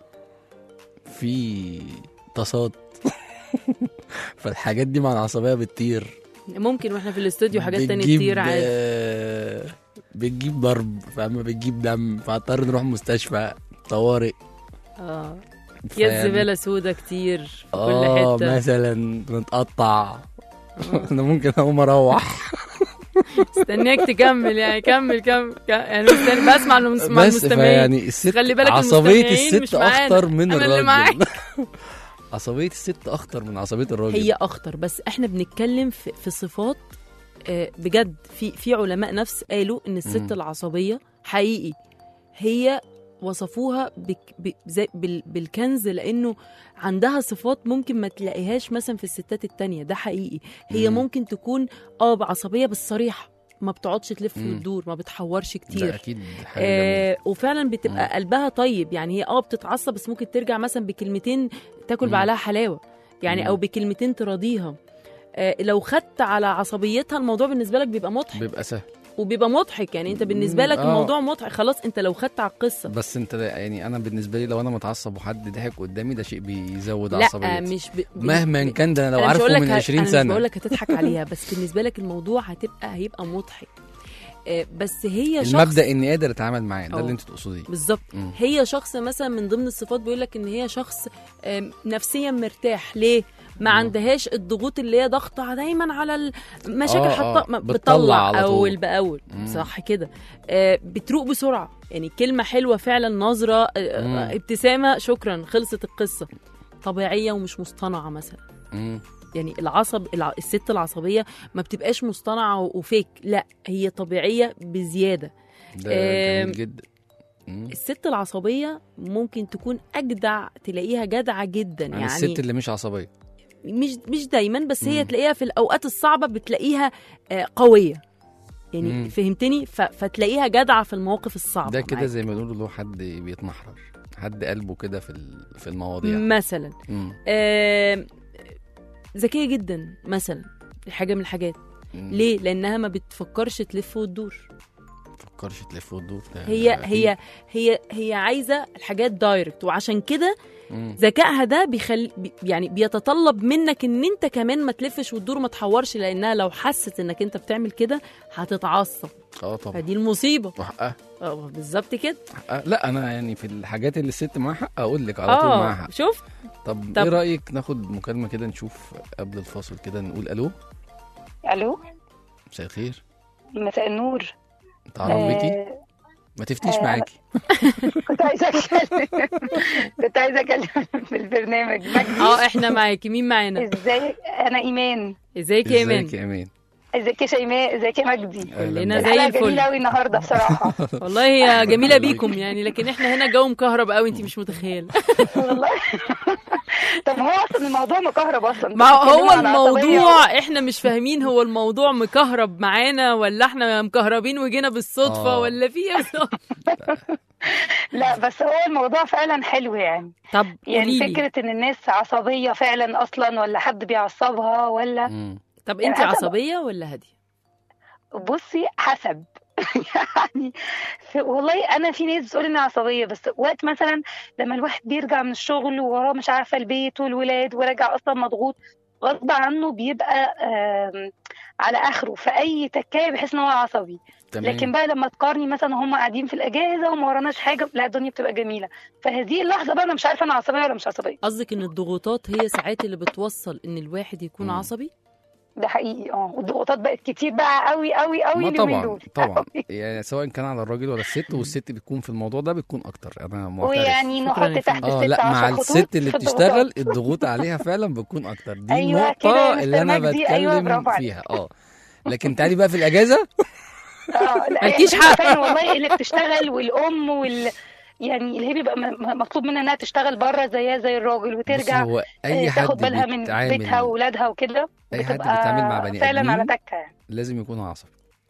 في طاسات فالحاجات دي مع العصبيه بتطير ممكن واحنا في الاستوديو حاجات تانية بتجيب- كتير عادي آه، بتجيب ضرب فاهمة بتجيب دم فاضطر نروح مستشفى طوارئ اه اكياس فيعني- زباله سودا كتير في كل اه حته مثلا بنتقطع انا ممكن اقوم اروح استناك تكمل يعني كمل كمل كمل. يعني مستني بسمع انه مس- مع بس المستمعين فيعني الست خلي بالك عصبية المستمعين مش الست معانا. اخطر من أنا اللي معاك. الراجل عصبية الست اخطر من عصبية الراجل هي اخطر بس احنا بنتكلم في, في صفات آه، بجد في في علماء نفس قالوا ان الست مم. العصبيه حقيقي هي وصفوها بك ب- زي بال بالكنز لانه عندها صفات ممكن ما تلاقيهاش مثلا في الستات التانية ده حقيقي هي مم. ممكن تكون اه بعصبيه بس صريحه ما بتقعدش تلف مم. وتدور ما بتحورش ده كتير اكيد حاجة جميلة. آه وفعلا بتبقى مم. قلبها طيب يعني هي اه بتتعصب بس ممكن ترجع مثلا بكلمتين تاكل مم. بعلها حلاوه يعني مم. او بكلمتين تراضيها آه لو خدت على عصبيتها الموضوع بالنسبه لك بيبقى مضحك بيبقى سهل وبيبقى مضحك يعني انت بالنسبه مم، لك آه. الموضوع مضحك خلاص انت لو خدت على القصه بس انت ده- يعني انا بالنسبه لي لو انا متعصب وحد ضحك قدامي ده شيء بيزود لا عصبيتي مش ب... ب- مهما ب- كان ده انا لو أنا مش عارفه هقولك من ه- 20 انا مش سنه بقول لك هتضحك عليها بس بالنسبه لك الموضوع هتبقى هيبقى مضحك آه بس هي شخص المبدا اني قادر اتعامل معاه ده أه. اللي انت تقصديه بالظبط مم. هي شخص مثلا من ضمن الصفات بيقول لك ان هي شخص آم، نفسيا مرتاح ليه ما مم. عندهاش الضغوط اللي هي ضغطه دايما على المشاكل آه، حتى آه. ما- بتطلع بتطلع على طول. اول باول مم. صح كده آه، بتروق بسرعه يعني كلمه حلوه فعلا نظره آه، مم. آه، ابتسامه شكرا خلصت القصه طبيعيه ومش مصطنعه مثلا مم. يعني العصب الع... الست العصبيه ما بتبقاش مصطنعه و- وفيك لا هي طبيعيه بزياده ده آم، جميل جدا مم. الست العصبيه ممكن تكون اجدع تلاقيها جدعه جدا يعني, يعني الست اللي مش عصبيه مش مش دايما بس هي مم. تلاقيها في الاوقات الصعبه بتلاقيها آه، قويه يعني مم. فهمتني ف... فتلاقيها جدعه في المواقف الصعبه ده كده معاك. زي ما بيقولوا له حد بيتمحرر حد قلبه كده في ال- في المواضيع مثلا مم. آه، ذكيه جدا مثلا دي حاجه من الحاجات مم. ليه لانها ما بتفكرش تلف وتدور فكرش تلف وتدور ده هي أكيد. هي هي هي عايزه الحاجات دايركت وعشان كده مم. ذكائها ده بيخلي بي- يعني بيتطلب منك ان انت كمان ما تلفش وتدور ما تحورش لانها لو حست انك انت بتعمل كده هتتعصب اه طبعا فدي المصيبه وحقها اه بالظبط كده حقها لا انا يعني في الحاجات اللي الست معاها حق اقول لك على طول معاها اه حق شوف طب, طب- ايه رايك ناخد مكالمه كده نشوف قبل الفاصل كده نقول الو الو مساء الخير مساء النور تعرف بيكي آه، ما تفتيش آه، معاكي كنت عايزه اتكلم كنت عايزه اتكلم في البرنامج مجدي اه احنا معاكي مين معانا ازاي انا ايمان ازيك يا ايمان ازيك يا ايمان ازيك يا شيماء ازيك يا مجدي أهلاً كلنا بيك. زي الحلقه الفل. جميله قوي النهارده بصراحه والله هي جميله يخليك. بيكم يعني لكن احنا هنا جو مكهرب قوي انت مش متخيله والله طب ما هو اصلا الموضوع مكهرب اصلا ما هو بتتكلموا عن عصبية الموضوع احنا مش فاهمين هو الموضوع مكهرب معانا ولا احنا مكهربين وجينا بالصدفه آه. ولا في إيه بالظبط؟ لا بس هو الموضوع فعلا حلو يعني طب يعني قولي لي فكره ان الناس عصبيه فعلا اصلا ولا حد بيعصبها ولا مم. طب انت يعني حسب- عصبيه ولا هاديه بصي حسب يعني في والله انا في ناس بتقول اني عصبيه بس وقت مثلا لما الواحد بيرجع من الشغل ووراه مش عارفه البيت والولاد وراجع اصلا مضغوط غصب عنه بيبقى آم، على اخره في اي تكايه بحس ان هو عصبي تمام لكن بقى لما تقارني مثلا هم قاعدين في الاجازه وما وراناش حاجه لا الدنيا بتبقى جميله فهذه اللحظه بقى انا مش عارفه انا عصبيه ولا مش عصبيه قصدك ان الضغوطات هي ساعات اللي بتوصل ان الواحد يكون مم. عصبي ده حقيقي اه والضغوطات بقت كتير بقى قوي قوي قوي ما اليومين طبعا دول طبعا يعني سواء كان على الراجل ولا الست والست بتكون في الموضوع ده بتكون اكتر انا معترف ويعني شكراً نحط يا تحت فندم. اه الست لا مع عشر خطوط الست اللي في بتشتغل الضغوطات. الضغوط عليها فعلا بتكون اكتر دي أيوة كده النقطة يا اللي مستر انا مجدي، أيوة، بتكلم برافو عليك. فيها اه لكن تعالي بقى في الاجازة اه لا مالكيش يعني حق. فعلا والله اللي بتشتغل والام وال يعني اللي هي بيبقى م- م- مطلوب منها انها تشتغل بره زيها زي الراجل بص وترجع هو آه، اي حد تاخد بالها من بيتها بيتعامل واولادها وكده اي حد بتبقى بيتعامل مع بني فعلا على ادمين تكه يعني لازم يكون عصبي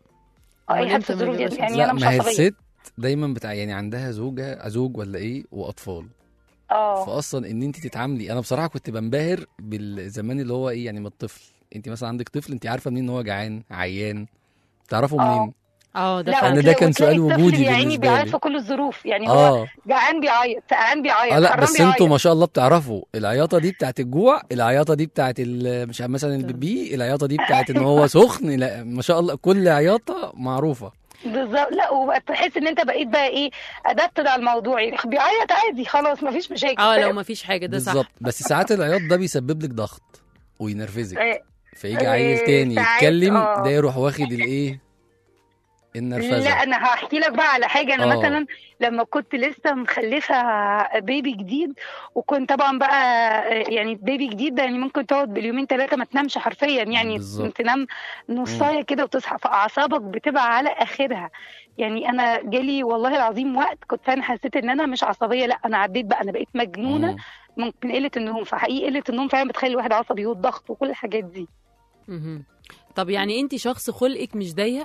اه أمال اي حد إمتى في ما الظروف دي بيبقاش يعني لا انا مش ما هي عصبيه الست دايما بتاع يعني عندها زوجة زوج ولا ايه واطفال اه فاصلا ان انت تتعاملي انا بصراحه كنت بنبهر بالزمان اللي هو ايه يعني من الطفل انت مثلا عندك طفل انت عارفه منين ان هو جعان عيان تعرفه آه. منين اه ده لا أنا فعلا ده وتلاقي- كان وتلاقي سؤال الطفل وجودي يا عيني بالنسبة بيعيط لي. في كل الظروف يعني هو اه جعان بيعيط سقعان بيعيط اه لا حرام بس انتوا بيعيط ما شاء الله بتعرفوا العياطه دي بتاعت الجوع العياطه دي بتاعت ال- مش عارف مثلا البيبي العياطه دي بتاعت ان هو سخن لا ما شاء الله كل عياطه معروفه بالظبط لا وتحس ان انت بقيت بقى ايه ادبت على الموضوع يعني بيعيط عادي خلاص مفيش مشاكل اه لو فاهم؟ ما فيش حاجه ده صح بالظبط بس ساعات العياط ده بيسبب لك ضغط وينرفزك آه، فيجي آه، عيل تاني ساعات يتكلم اه. ده يروح واخد الايه النرفزه لا انا هحكي لك بقى على حاجه انا اه. مثلا لما كنت لسه مخلفه بيبي جديد وكنت طبعا بقى يعني بيبي جديد ده يعني ممكن تقعد باليومين ثلاثه ما تنامش حرفيا يعني بالظبط. تنام نصايه كده وتصحى فاعصابك بتبقى على اخرها يعني انا جالي والله العظيم وقت كنت انا حسيت ان انا مش عصبيه لا انا عديت بقى انا بقيت مجنونه مم. من من قله النوم فحقيقي قله النوم فعلا بتخلي الواحد عصبي والضغط وكل الحاجات دي مهم. طب يعني انت شخص خلقك مش ضيق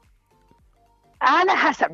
على حسب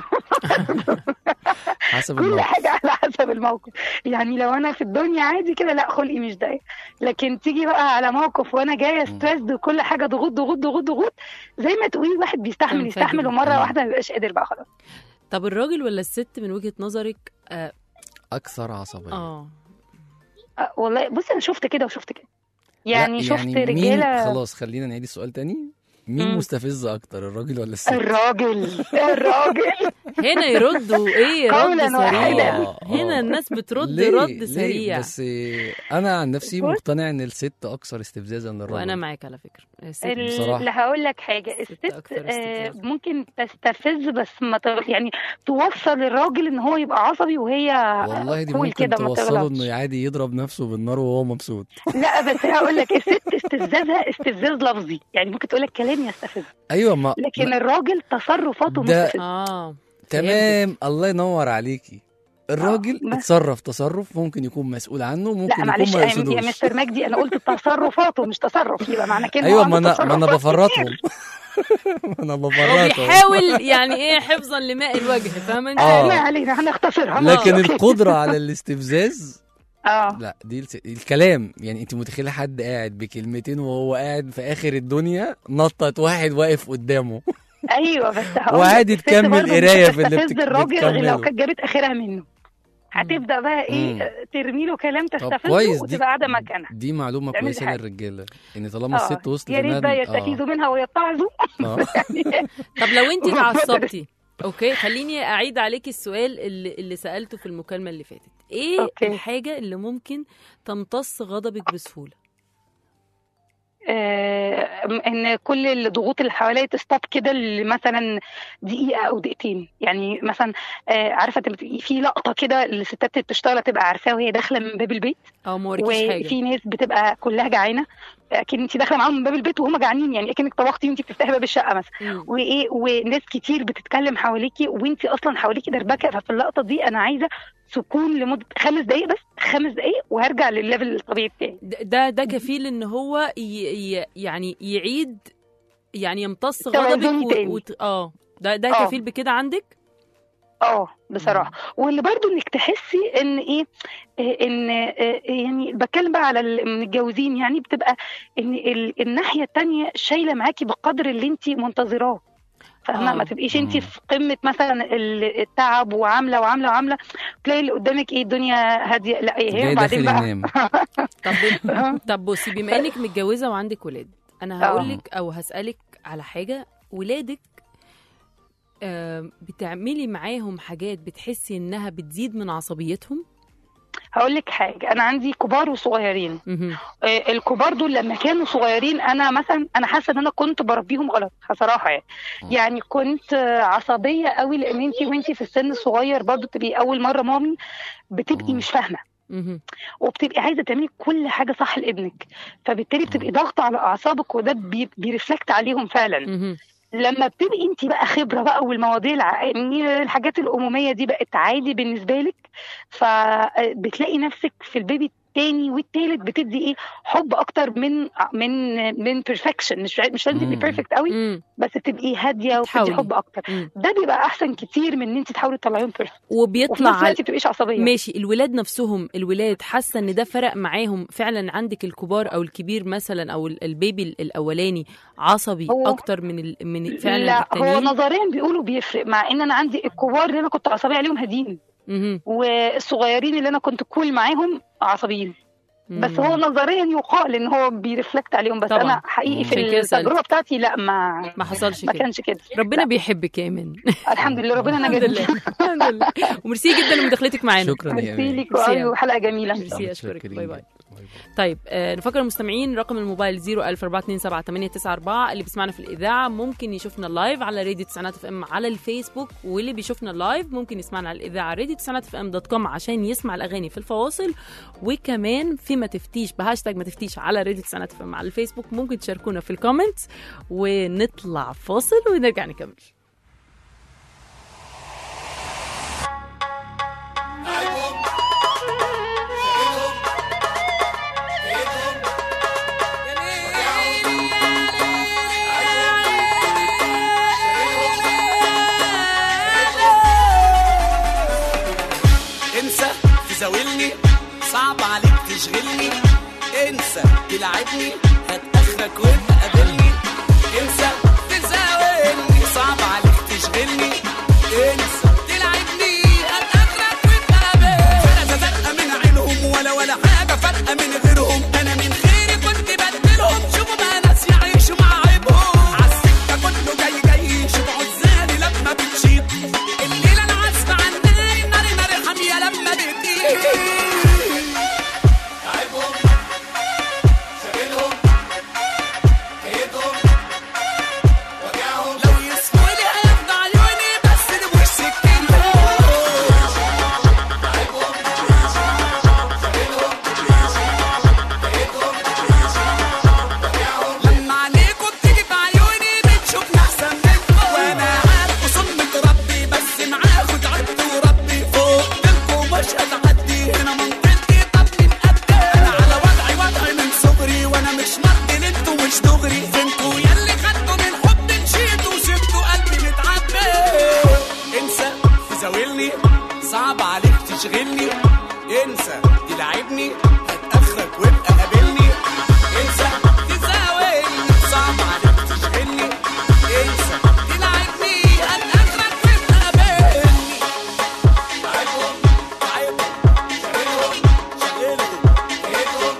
حسب كل الموقف حاجة على حسب الموقف يعني لو أنا في الدنيا عادي كده لا خلقي مش ضايق لكن تيجي بقى على موقف وأنا جاية ستريسد وكل حاجة ضغوط ضغوط ضغوط ضغوط زي ما تقولي واحد بيستحمل تنفجر. يستحمل ومرة مم. واحدة ما بيبقاش قادر بقى خلاص طب الراجل ولا الست من وجهه نظرك اه, اكثر عصبيه آه. أه والله بص أنا شفت كده وشفت كده لا، يعني شفت مين رجالة خلاص خلينا نعيد السؤال تاني مين مم. مستفز اكتر الراجل ولا الست الراجل الراجل هنا يردوا ايه رد قولاً سريع واحداً. آه، هنا آه. الناس بترد ليه؟ رد ليه؟ سريع بس انا عن نفسي بص. مقتنع ان الست اكثر استفزازا للراجل وانا معاك على فكره الست ال- بصراحة. اللي هقول لك حاجة الست الست أكثر آه، استفزاز. ممكن تستفز بس ما ت- يعني توصل الراجل ان هو يبقى عصبي وهي والله دي cool ممكن كده ما توصله تغلطش. انه عادي يضرب نفسه بالنار وهو مبسوط لا بس هقول لك الست استفزازها استفزاز لفظي يعني ممكن تقول لك كلام يستفز ايوه ما لكن ما- الراجل تصرفاته ده- مستفز اه تمام الله ينور عليكي الراجل بس. اتصرف تصرف ممكن يكون مسؤول عنه لا ممكن معلش يكون ما يا يا يقصدوش مستر مجدي انا قلت تصرفاته مش تصرف يبقى معنى كده ايوه هو ما عنده انا ما انا تصرفات بفرطهم كتير. ما انا هو بفرطهم بيحاول يعني ايه حفظا لماء الوجه فاهم انت آه. ما علينا هنختصرها لكن أوكي. القدره على الاستفزاز اه لا دي الس... الكلام يعني انت متخيله حد قاعد بكلمتين وهو قاعد في اخر الدنيا نطت واحد واقف قدامه ايوه بس هقول وعادي لك، الست تكمل برضه مش قراية في اللي هتستفز بتك- الراجل غير لو بتكمله. كانت جابت اخرها منه هتبدا بقى مم. ايه ترمي له كلام طب تستفزه كويس دي وتبقى قاعده مكانها دي معلومه تعملي كويسه حاجة. للرجاله ان طالما آه، الست وصلت يا ريت لمن- بقى آه. يستفيدوا منها ويتعظوا آه. طب لو انت وهو اتعصبتي اوكي خليني اعيد عليكي السؤال اللي, اللي سالته في المكالمه اللي فاتت ايه أوكي. الحاجه اللي ممكن تمتص غضبك بسهوله آه، ان كل الضغوط اللي حواليا تستوب كده مثلا دقيقه او دقيقتين يعني مثلا آه، عارفه تبقى في لقطه كده الستات اللي بتشتغل تبقى عارفاها وهي داخله من باب البيت او ما وريكيش حاجه وفي ناس بتبقى كلها جعانه اكن انت داخله معاهم من باب البيت وهم جعانين يعني اكنك طبختي وانت بتفتحي باب الشقه مثلا مم. وايه وناس كتير بتتكلم حواليكي وانت اصلا حواليكي دربكه ففي اللقطه دي انا عايزه سكون لمده خمس دقائق بس خمس دقائق وهرجع للليفل الطبيعي بتاعي ده- ده ده كفيل ان هو ي... ي... يعني يعيد يعني يمتص توازني غضبك تاني. و... وت... اه ده ده آه. كفيل بكده عندك اه بصراحه واللي برضو انك تحسي ان ايه آه، ان آه، يعني بتكلم بقى على المتجوزين يعني بتبقى ان ال- الناحيه التانية شايله معاكي بالقدر اللي انت منتظراه فاهمه آه. ما تبقيش انت مم. في قمه مثلا ال- التعب وعامله وعامله وعامله تلاقي اللي قدامك ايه الدنيا هاديه لا ايه جاي هي داخل وبعدين بقى ينام طب آه. طب بصي بما انك متجوزه وعندك ولاد انا آه. هقول لك او هسالك على حاجه ولادك آه بتعملي معاهم حاجات بتحسي انها بتزيد من عصبيتهم هقول لك حاجه انا عندي كبار وصغيرين مهم. آه، الكبار دول لما كانوا صغيرين انا مثلا انا حاسه ان انا كنت بربيهم غلط بصراحه يعني يعني كنت آه، عصبيه قوي لان انت وانت في السن الصغير برضو تبقي اول مره مامي بتبقي مم. مش فاهمه مهم. وبتبقي عايزه تعملي كل حاجه صح لابنك فبالتالي بتبقي ضاغطه على اعصابك وده بي- بيرفلكت عليهم فعلا مهم. لما بتبقي انت بقى خبره بقى والمواضيع الع... يعني الحاجات الاموميه دي بقت عادي بالنسبه لك فبتلاقي نفسك في البيبي التاني والتالت بتدي ايه حب اكتر من من من بيرفكشن مش مش لازم تبقي مم. بيرفكت قوي مم. بس تبقي هاديه وبتدي تحاولي. حب اكتر مم. ده بيبقى احسن كتير من ان انت تحاولي تطلعيهم بيرفكت وفي وبيطلع نفس على الوقت ما تبقيش عصبيه ماشي الولاد نفسهم الولاد حاسه ان ده فرق معاهم فعلا عندك الكبار او الكبير مثلا او ال- البيبي ال- الاولاني عصبي هو- اكتر من ال... من فعلا لا هو التانيين نظريا بيقولوا بيفرق مع ان انا عندي الكبار اللي انا كنت عصبيه عليهم هادين مهم. والصغيرين اللي انا كنت كول معاهم عصبيين بس مم. هو نظريا يقال ان هو بيرفلكت عليهم بس طبعاً. انا حقيقي في عشان كده سألت. التجربه بتاعتي لا ما ما حصلش ما كده كانش كده ربنا لا. بيحبك يا ايمن الحمد لله ربنا الحمد نجاني لله الحمد لله وميرسي جدا لمداخلتك معانا شكرا يا ميرسي امان ليك ميرسي قوي أوي. وحلقه جميله ميرسي اشكرك متشكرين باي باي جدا. باي باي. طيب آه نفكر المستمعين رقم الموبايل 004278994 اللي بيسمعنا في الاذاعه ممكن يشوفنا لايف على راديو تسعينات اف ام على الفيسبوك واللي بيشوفنا لايف ممكن يسمعنا على الاذاعه راديو تسعينات اف ام دوت كوم عشان يسمع الاغاني في الفواصل وكمان في ما تفتيش بهاشتاج ما تفتيش على راديو تسعينات اف ام على الفيسبوك ممكن تشاركونا في الكومنتس ونطلع فاصل ونرجع نكمل انسى تزاولني صعب عليك تشغلني انسى تلعبني هات اخرك وابقى قابلني انسى تزاولني صعب عليك تشغلني انسى تلعبني هات اخرك وابقى قابلني فرقة فرقة من عينهم ولا ولا حاجة فرقة من غيرهم انا من خيري كنت بدلهم شوفوا بقى ناس يعيشوا مع عيبهم عالسكة كله جاي جاي شوفوا عزالي لما بتشيط الليلة انا عازفة عن ناري ناري ناري حامية لما بتقيل عيبهم شاغلهم كيدهم وجعهم لو يسمولي هياخدوا عيوني بس نبوش سكتي صعب عليك تشغلني انسى تلعبني هتاخرك وابقى قابلني انسى تزاولني صعب عليك تشغلني انسى تلعبني هتاخرك وابقى قابلني تعبهم تعبهم شغلهم شغلهم شغلهم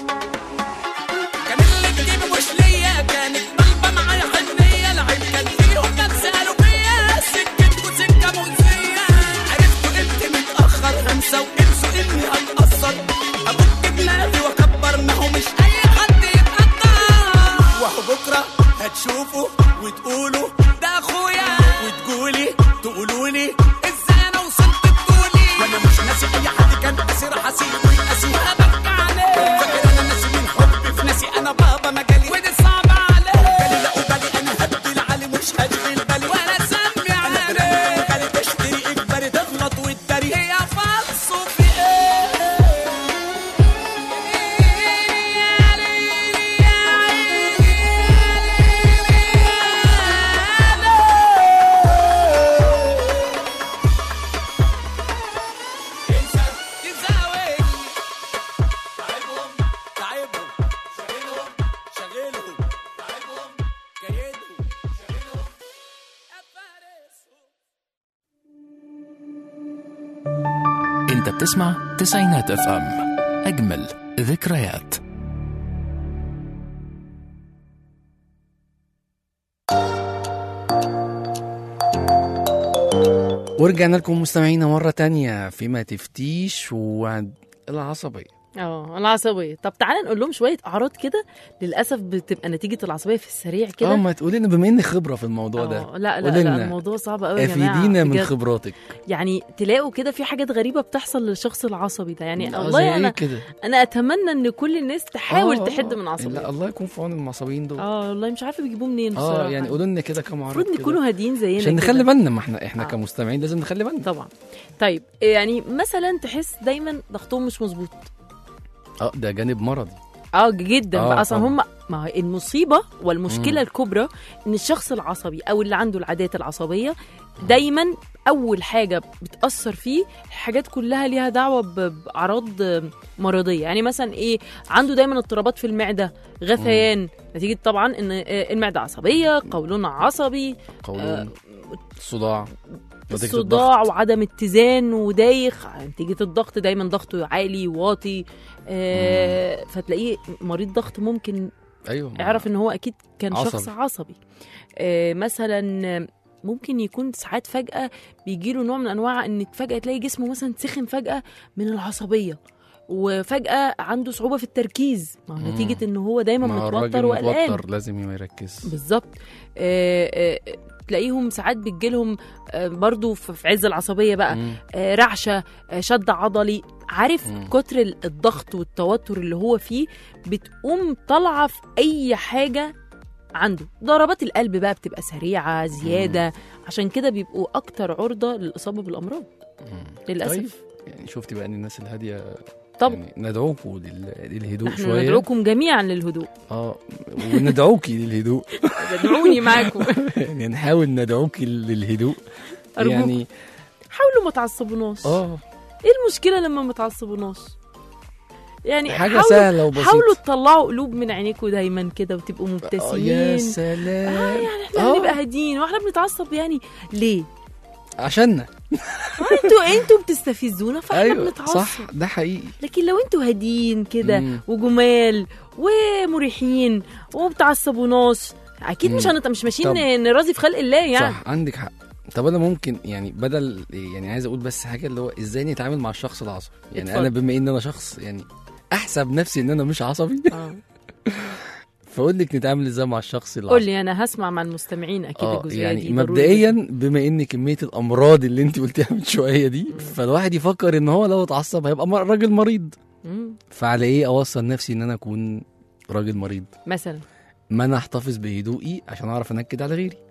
كان اللي تجيبه مش ليا كانت طالبه معايا حنيه العيب كان فيهم ناس سالوا فيا سكتكوا سكه مؤذيه عرفتوا امتى متاخر انسى وانسوا اني هتاثر ابك دماغي واكبر ما هو مش اي حد يتقدر وهو بكره هتشوفوا وتقولوا ده اخويا وتقولي تقولوا لي ازاي انا وصلت بطولي وانا مش ناسي اي حد كان اسير حسيب ويقاسي وهبكي عليه فاكر انا ناسي من حبي في ناسي انا بابا مجالي ودي صعبة عليه بالي لا وبالي انا هدي العالي مش هشغل بالي ولا سمي عليه بالي تشتري اجباري تغلط وتداري هي فلسو في ايه انسى تزاولني تعبهم تعبهم شغلهم شغلهم تعبهم كيدهم شغلهم يا فارسهم انت بتسمع تسعينات اف ام اجمل ذكريات ورجعنا لكم مستمعينا مرة تانية فيما تفتيش والعصبية اه العصبيه طب تعالى نقول لهم شويه اعراض كده للاسف بتبقى نتيجه العصبيه في السريع اه كده ما تقولي لنا بما انك خبرة في الموضوع ده آه، لا لا قولي لا لنا. الموضوع صعب قوي يا جماعه افيدينا من بجد. خبراتك يعني تلاقوا كده في حاجات غريبه بتحصل للشخص العصبي ده يعني آه، زي والله ايه انا كده انا اتمنى ان كل الناس تحاول آه، تحد آه. من لا عصبيه الله يكون في عون المعصبين دول اه والله مش عارفه بيجيبوه منين بصراحه اه يعني قولوا لنا كده كم عرض المفروض كده نكونوا هاديين زينا عشان كده. نخلي بالنا ما احنا احنا آه. كمستمعين لازم نخلي بالنا طبعا طيب يعني مثلا تحس دايما ضغطهم مش مظبوط اه ده جانب مرضي اه جدا آه، بقى اصلا طبعا. هم ما هي المصيبه والمشكله مم. الكبرى ان الشخص العصبي او اللي عنده العادات العصبيه دايما اول حاجه بتاثر فيه الحاجات كلها ليها دعوه ب- باعراض مرضيه يعني مثلا ايه عنده دايما اضطرابات في المعده غثيان نتيجه طبعا ان آه، المعده عصبيه قولون عصبي قولون صداع نتيجة الصداع الضغط. وعدم اتزان ودايخ نتيجه الضغط دايما ضغطه عالي واطي آه فتلاقيه مريض ضغط ممكن ايوه ما- اعرف ان هو اكيد كان عصبي. شخص عصبي آه مثلا ممكن يكون ساعات فجأة بيجيله نوع من أنواع إن فجأة تلاقي جسمه مثلا سخن فجأة من العصبية وفجأة عنده صعوبة في التركيز ما هو مم. نتيجة إن هو دايما ما متوتر الراجل وقلقان متوتر لازم يركز بالظبط آه، آه، تلاقيهم ساعات بتجيلهم آه، برضو في في عز العصبية بقى مم. آه، رعشة آه، شد عضلي عارف مم. كتر ال- الضغط والتوتر اللي هو فيه بتقوم طالعة في أي حاجة عنده ضربات القلب بقى بتبقى سريعة زيادة عشان كده بيبقوا أكتر عرضة للإصابة بالأمراض مم. للأسف طيب يعني شفتي بقى ان الناس الهاديه طب يعني ندعوكوا لل- للهدوء نحن شويه ندعوكم جميعا للهدوء اه وندعوكي للهدوء ادعوني معاكم يعني نحاول ندعوكي للهدوء أرجوكم. يعني حاولوا ما تعصبوناش اه ايه المشكله لما ما تعصبوناش يعني حاجه حاولوا سهله وبسيطه حاولوا تطلعوا قلوب من عينيكم دايما كده وتبقوا آه، مبتسمين يا آه سلام يعني احنا آه. بنبقى هاديين واحنا بنتعصب يعني ليه؟ عشاننا انتوا انتوا بتستفزونا فاحنا ايوه بنتعصب صح ده حقيقي لكن لو انتوا هاديين كده مم. وجمال ومريحين وما بتعصبوناش اكيد مش مم. هنت... مش ماشيين طب. ن- نراضي في خلق الله يعني صح عندك حق طب انا ممكن يعني بدل يعني عايز اقول بس حاجه اللي هو ازاي نتعامل مع الشخص العصبي يعني اتفضل. انا بما ان انا شخص يعني احسب نفسي ان انا مش عصبي آه. فاقول لك نتعامل ازاي مع الشخص العصبي قول لي انا هسمع مع المستمعين اكيد اه الجزئيه يعني دي ضروري مبدئيا بما ان كميه الامراض اللي انت قلتيها من شويه دي فالواحد يفكر ان هو لو اتعصب هيبقى مر- راجل مريض مم. فعلى ايه اوصل نفسي ان انا اكون راجل مريض مثلا ما انا احتفظ بهدوئي عشان اعرف انكد على غيري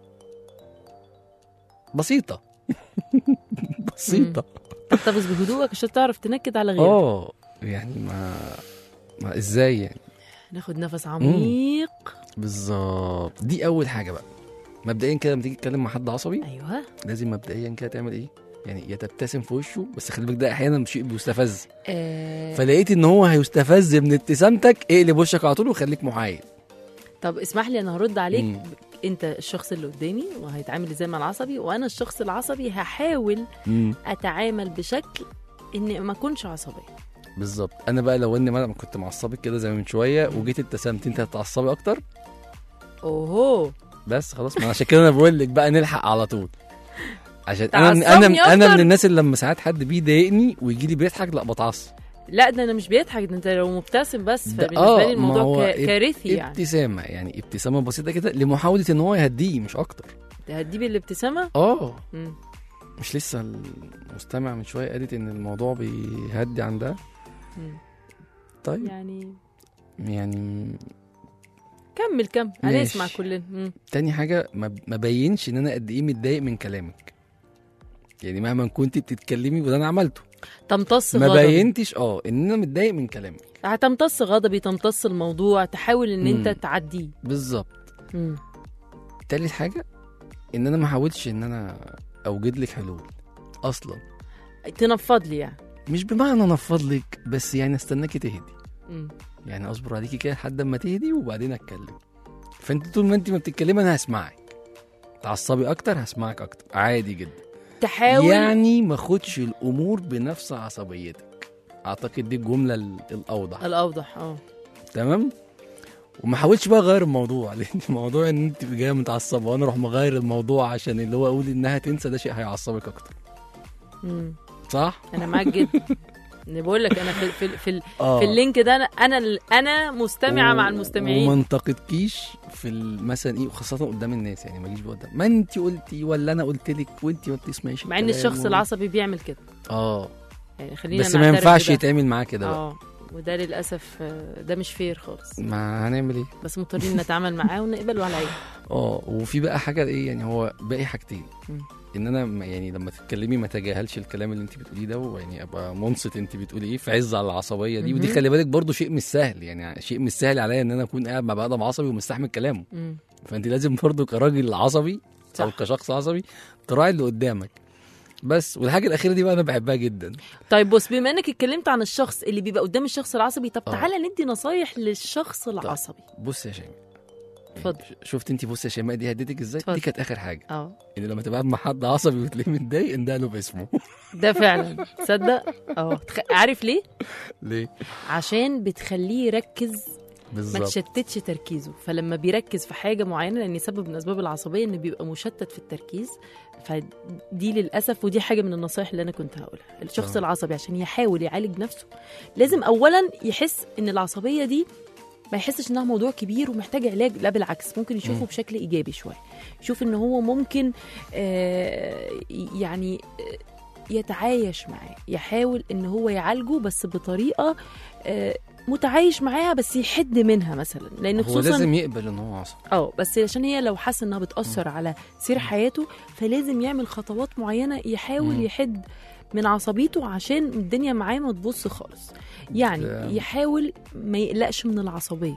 بسيطه بسيطه تحتفظ بهدوءك عشان تعرف تنكد على غيرك اه يعني ما ما ازاي يعني ناخد نفس عميق بالظبط دي اول حاجه بقى مبدئيا كده لما تيجي تتكلم مع حد عصبي ايوه لازم مبدئيا كده تعمل ايه يعني يا تبتسم في وشه بس خلي بالك ده احيانا شيء بيستفز آه فلقيت ان هو هيستفز من ابتسامتك اقلب وشك على طول وخليك محايد طب اسمح لي انا هرد عليك مم. انت الشخص اللي قدامي وهيتعامل ازاي مع العصبي وانا الشخص العصبي هحاول مم. اتعامل بشكل اني ما اكونش عصبيه بالظبط انا بقى لو اني ما كنت معصبك كده زي من شويه وجيت ابتسمت انت هتتعصبي اكتر اوهو بس خلاص ما عشان كده انا بقول لك بقى نلحق على طول عشان انا انا تعصبني انا أكتر. من الناس اللي لما ساعات حد بيضايقني ويجي لي بيضحك لا بتعصب لا ده انا مش بيضحك ده انت لو مبتسم بس ده- فبالنسبه لي ما الموضوع هو كا- اب- كارثي يعني ابتسامه يعني ابتسامه بسيطه كده لمحاوله ان هو يهديه مش اكتر تهديه بالابتسامه اه مم. مش لسه المستمع من شويه قالت ان الموضوع بيهدي عندها مم. طيب يعني يعني كمل كمل ماشي. هنسمع كلنا مم. تاني حاجه ما ما بينش ان انا قد ايه متضايق من كلامك يعني مهما كنت بتتكلمي وده انا عملته تمتص ما غضبي بينتش اه ان انا متضايق من كلامك هتمتص غضبي تمتص الموضوع تحاول ان انت مم. تعديه بالظبط مم. تالت حاجه ان انا ما حاولتش ان انا اوجد لك حلول اصلا تنفض لي يعني مش بمعنى انفض لك بس يعني استناكي تهدي مم. يعني اصبر عليكي كده لحد اما تهدي وبعدين اتكلم فانت طول ما انت ما بتتكلمي انا هسمعك تعصبي اكتر هسمعك اكتر عادي جدا تحاول يعني ما خدش الامور بنفس عصبيتك اعتقد دي الجمله ال- الاوضح الاوضح اه تمام وما حاولش بقى اغير الموضوع لان الموضوع ان انت جايه متعصبه وانا اروح مغير الموضوع عشان اللي هو اقول انها تنسى ده شيء هيعصبك اكتر مم. صح انا معاك جدا انا بقول لك انا في في في, ال- اه في اللينك ده انا انا ال- انا مستمعه و- مع وما المستمعين انتقدكيش في ال- مثلا ايه وخاصه قدام الناس يعني ما اجيش بقى قدام ما انت قلتي ولا انا قلت لك وانت ما بتسمعيش مع ان الكلام الشخص و- العصبي بيعمل كده اه يعني خلينا بس ما نعترف ينفعش بده. يتعمل معاه كده بقى اه وده للاسف آه، ده مش فير خالص ما هنعمل ايه بس مضطرين نتعامل معاه ونقبل على عينه اه وفي بقى حاجه ايه يعني هو باقي حاجتين مم. ان انا ما- يعني لما تتكلمي ما تجاهلش الكلام اللي انت بتقوليه ده ويعني ابقى منصت انت بتقولي ايه في عز على العصبيه دي ودي مهم. خلي بالك برضو شيء مش سهل يعني شيء مش سهل عليا ان انا اكون قاعد مع بني ادم عصبي ومستحمل كلامه مم. فانت لازم برضو كراجل عصبي او صح. كشخص عصبي تراعي اللي قدامك بس والحاجه الاخيره دي بقى انا بحبها جدا طيب بص بما انك اتكلمت عن الشخص اللي بيبقى قدام الشخص العصبي طب آه. تعالى ندي نصايح للشخص العصبي بص يا شيماء اتفضل. يعني ش- شفت انت بص يا شيماء دي هديتك ازاي اتفضل. دي كانت اخر حاجه اه ان لما تبقى قاعد مع حد عصبي وتلاقيه متضايق انده له باسمه ده فعلا تصدق اه تخ... عارف ليه ليه عشان بتخليه يركز ما بالظبط تشتتش تركيزه فلما بيركز في حاجه معينه لان سبب من اسباب العصبيه انه بيبقى مشتت في التركيز فدي للاسف ودي حاجه من النصائح اللي انا كنت هقولها الشخص آه. العصبي عشان يحاول يعالج نفسه لازم اولا يحس ان العصبيه دي ما يحسش انها موضوع كبير ومحتاج علاج لا بالعكس ممكن يشوفه مم. بشكل ايجابي شويه يشوف ان هو ممكن آه يعني آه، يتعايش معاه يحاول ان هو يعالجه بس بطريقه آه متعايش معاها بس يحد منها مثلا لان هو خصوصا لازم يقبل ان هو عصبي اه بس عشان هي لو حس انها بتاثر على سير حياته فلازم يعمل خطوات معينه يحاول مم. يحد من عصبيته عشان الدنيا معاه ما تبص خالص يعني ده- يحاول ما يقلقش من العصبيه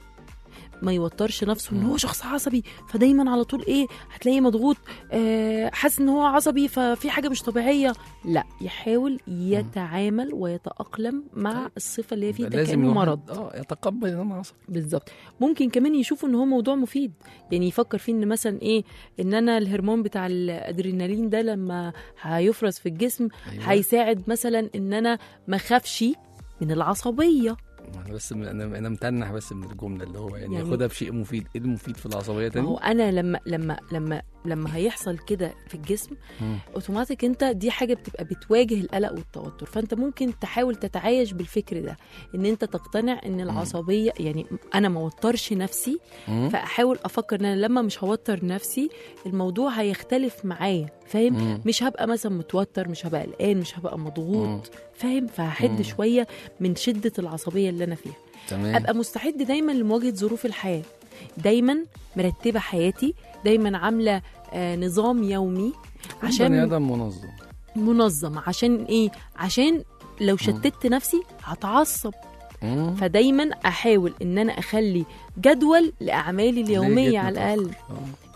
ما يوترش نفسه ان مم. هو شخص عصبي فدايما على طول ايه هتلاقيه مضغوط آه حاسس ان هو عصبي ففي حاجه مش طبيعيه لا يحاول يتعامل ويتاقلم مع طيب. الصفه اللي هي فيه ده لازم كانه الواحد- مرض اه يتقبل ان انا عصبي بالظبط ممكن كمان يشوفوا ان هو موضوع مفيد يعني يفكر فيه ان مثلا ايه ان انا الهرمون بتاع الادرينالين ده لما هيفرز في الجسم أيوة. هيساعد مثلا ان انا ما اخافش من العصبيه انا بس م- انا انا متنح بس من الجمله اللي هو يعني, يعني- يعني ياخدها بشيء مفيد ايه المفيد في العصبيه ما تاني هو انا لما لما لما لما هيحصل كده في الجسم مم. اوتوماتيك انت دي حاجه بتبقى بتواجه القلق والتوتر فانت ممكن تحاول تتعايش بالفكر ده ان انت تقتنع ان العصبيه يعني انا ما اوترش نفسي مم. فاحاول افكر ان انا لما مش هوتر نفسي الموضوع هيختلف معايا فاهم مم. مش هبقى مثلا متوتر مش هبقى قلقان مش هبقى مم. مضغوط فاهم فهحد مم. شويه من شده العصبيه اللي انا فيها تمام ابقى مستعد دايما لمواجهه ظروف الحياه دايما مرتبه حياتي دايما عامله آه نظام يومي بني عشان ادم منظم منظم عشان ايه عشان لو شتت نفسي هتعصب مم. فدايما احاول ان انا اخلي جدول لاعمالي ليه جيت اليوميه على متأخر؟ الاقل آه.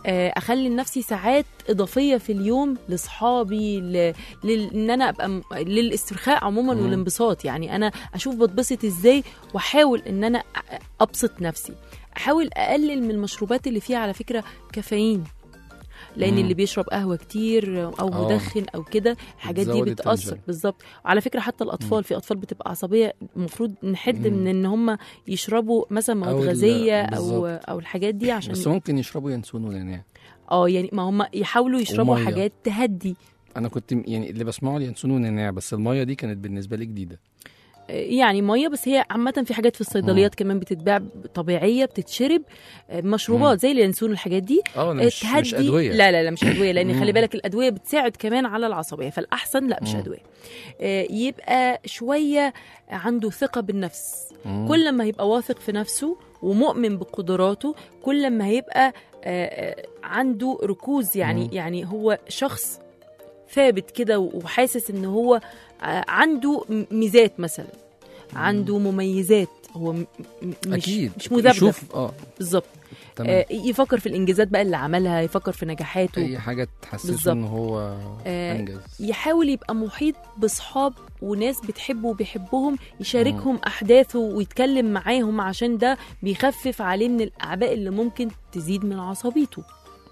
آه، اخلي لنفسي ساعات اضافيه في اليوم لاصحابي ل... لل... ان انا ابقى م... للاسترخاء عموما مم. والانبساط يعني انا اشوف بتبسط ازاي واحاول ان انا أ- ابسط نفسي احاول اقلل من المشروبات اللي فيها على فكره كافيين لان مم. اللي بيشرب قهوه كتير او آه. مدخن او كده الحاجات دي بتزود بتاثر التنشن. بالظبط وعلى فكره حتى الاطفال في اطفال بتبقى عصبيه المفروض نحد مم. من ان هم يشربوا مثلا مواد أو ال- غازيه او بالظبط. او الحاجات دي عشان بس ممكن يشربوا ينسون ونعناع اه يعني ما هم يحاولوا يشربوا ومية. حاجات تهدي انا كنت م- يعني اللي بسمعه اليانسون ونعناع بس الميه دي كانت بالنسبه لي جديده آه، يعني ميه بس هي عامه في حاجات في الصيدليات كمان بتتباع طبيعيه بتتشرب آه، مشروبات زي اليانسون والحاجات دي اه انا آه، مش مش ادويه لا لا لا مش ادويه لان مم. خلي بالك الادويه بتساعد كمان على العصبيه فالاحسن لا مش مم. ادويه آه، يبقى شويه عنده ثقه بالنفس مم. كل ما هيبقى واثق في نفسه ومؤمن بقدراته كل ما هيبقى آه، آه، عنده ركوز يعني مم. يعني هو شخص ثابت كده وحاسس ان هو آه، عنده م- ميزات مثلا عنده مميزات هو م- م- مش اكيد مش مذبذب شوف اه بالظبط تمام آه، يفكر في الانجازات بقى اللي عملها يفكر في نجاحاته اي حاجه تحسسه بالظبط. ان هو آه، انجز يحاول يبقى محيط بصحاب وناس بتحبه وبيحبهم يشاركهم احداثه ويتكلم معاهم عشان ده بيخفف عليه من الاعباء اللي ممكن تزيد من عصبيته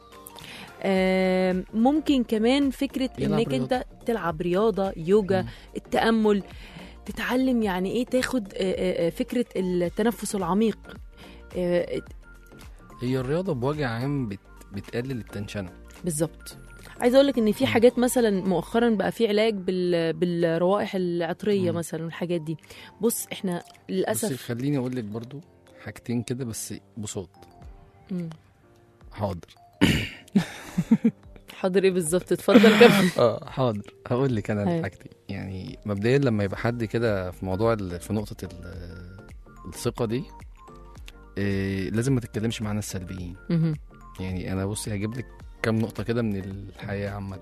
آم، ممكن كمان فكره يلعب انك رياضة. انت تلعب رياضه يوجا مم. التامل تتعلم يعني ايه تاخد آه، آه، آه، فكره التنفس العميق آه، هي الرياضه بوجه عام بت... بتقلل التنشنه بالظبط عايزه اقول لك ان في حاجات مثلا مؤخرا بقى في علاج بال... بالروائح العطريه مم. مثلا والحاجات دي بص احنا بس للاسف خليني اقول لك برضو حاجتين كده بس بصوت مم. حاضر حاضر ايه بالظبط اتفضل كمل اه حاضر هقول لك انا أيوة. الحاجتين يعني مبدئيا لما يبقى حد كده في موضوع ال- في نقطه ال- الثقه دي إيه لازم ما تتكلمش مع ناس سلبيين مهم. يعني انا بصي هجيب لك كام نقطه كده من الحياه عامه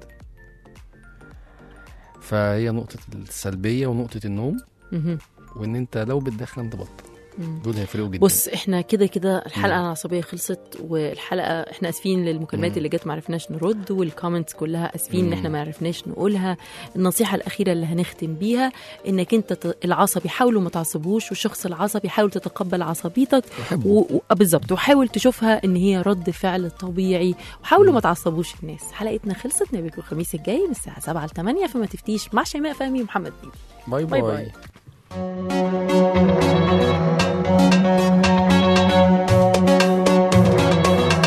فهي نقطه السلبيه ونقطه النوم مهم. وان انت لو بتدخن تبطل مم. دول هيفرقوا جدا بص احنا كده كده الحلقه مم. العصبيه خلصت والحلقه احنا اسفين للمكالمات مم. اللي جت ما عرفناش نرد والكومنتس كلها اسفين ان مم. احنا ما عرفناش نقولها النصيحه الاخيره اللي هنختم بيها انك انت ت- العصبي حاولوا ما تعصبوش والشخص العصبي حاول تتقبل عصبيتك بحبه. و... و... آه بالظبط وحاول تشوفها ان هي رد فعل طبيعي وحاولوا ما تعصبوش الناس حلقتنا خلصت نبقى الخميس الجاي من الساعه 7 ل 8 فما تفتيش مع شيماء فهمي ومحمد بيبي باي باي باي, باي.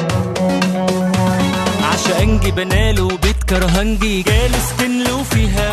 عشقنجي بناله بيت كرهنجي جالس تنلو فيها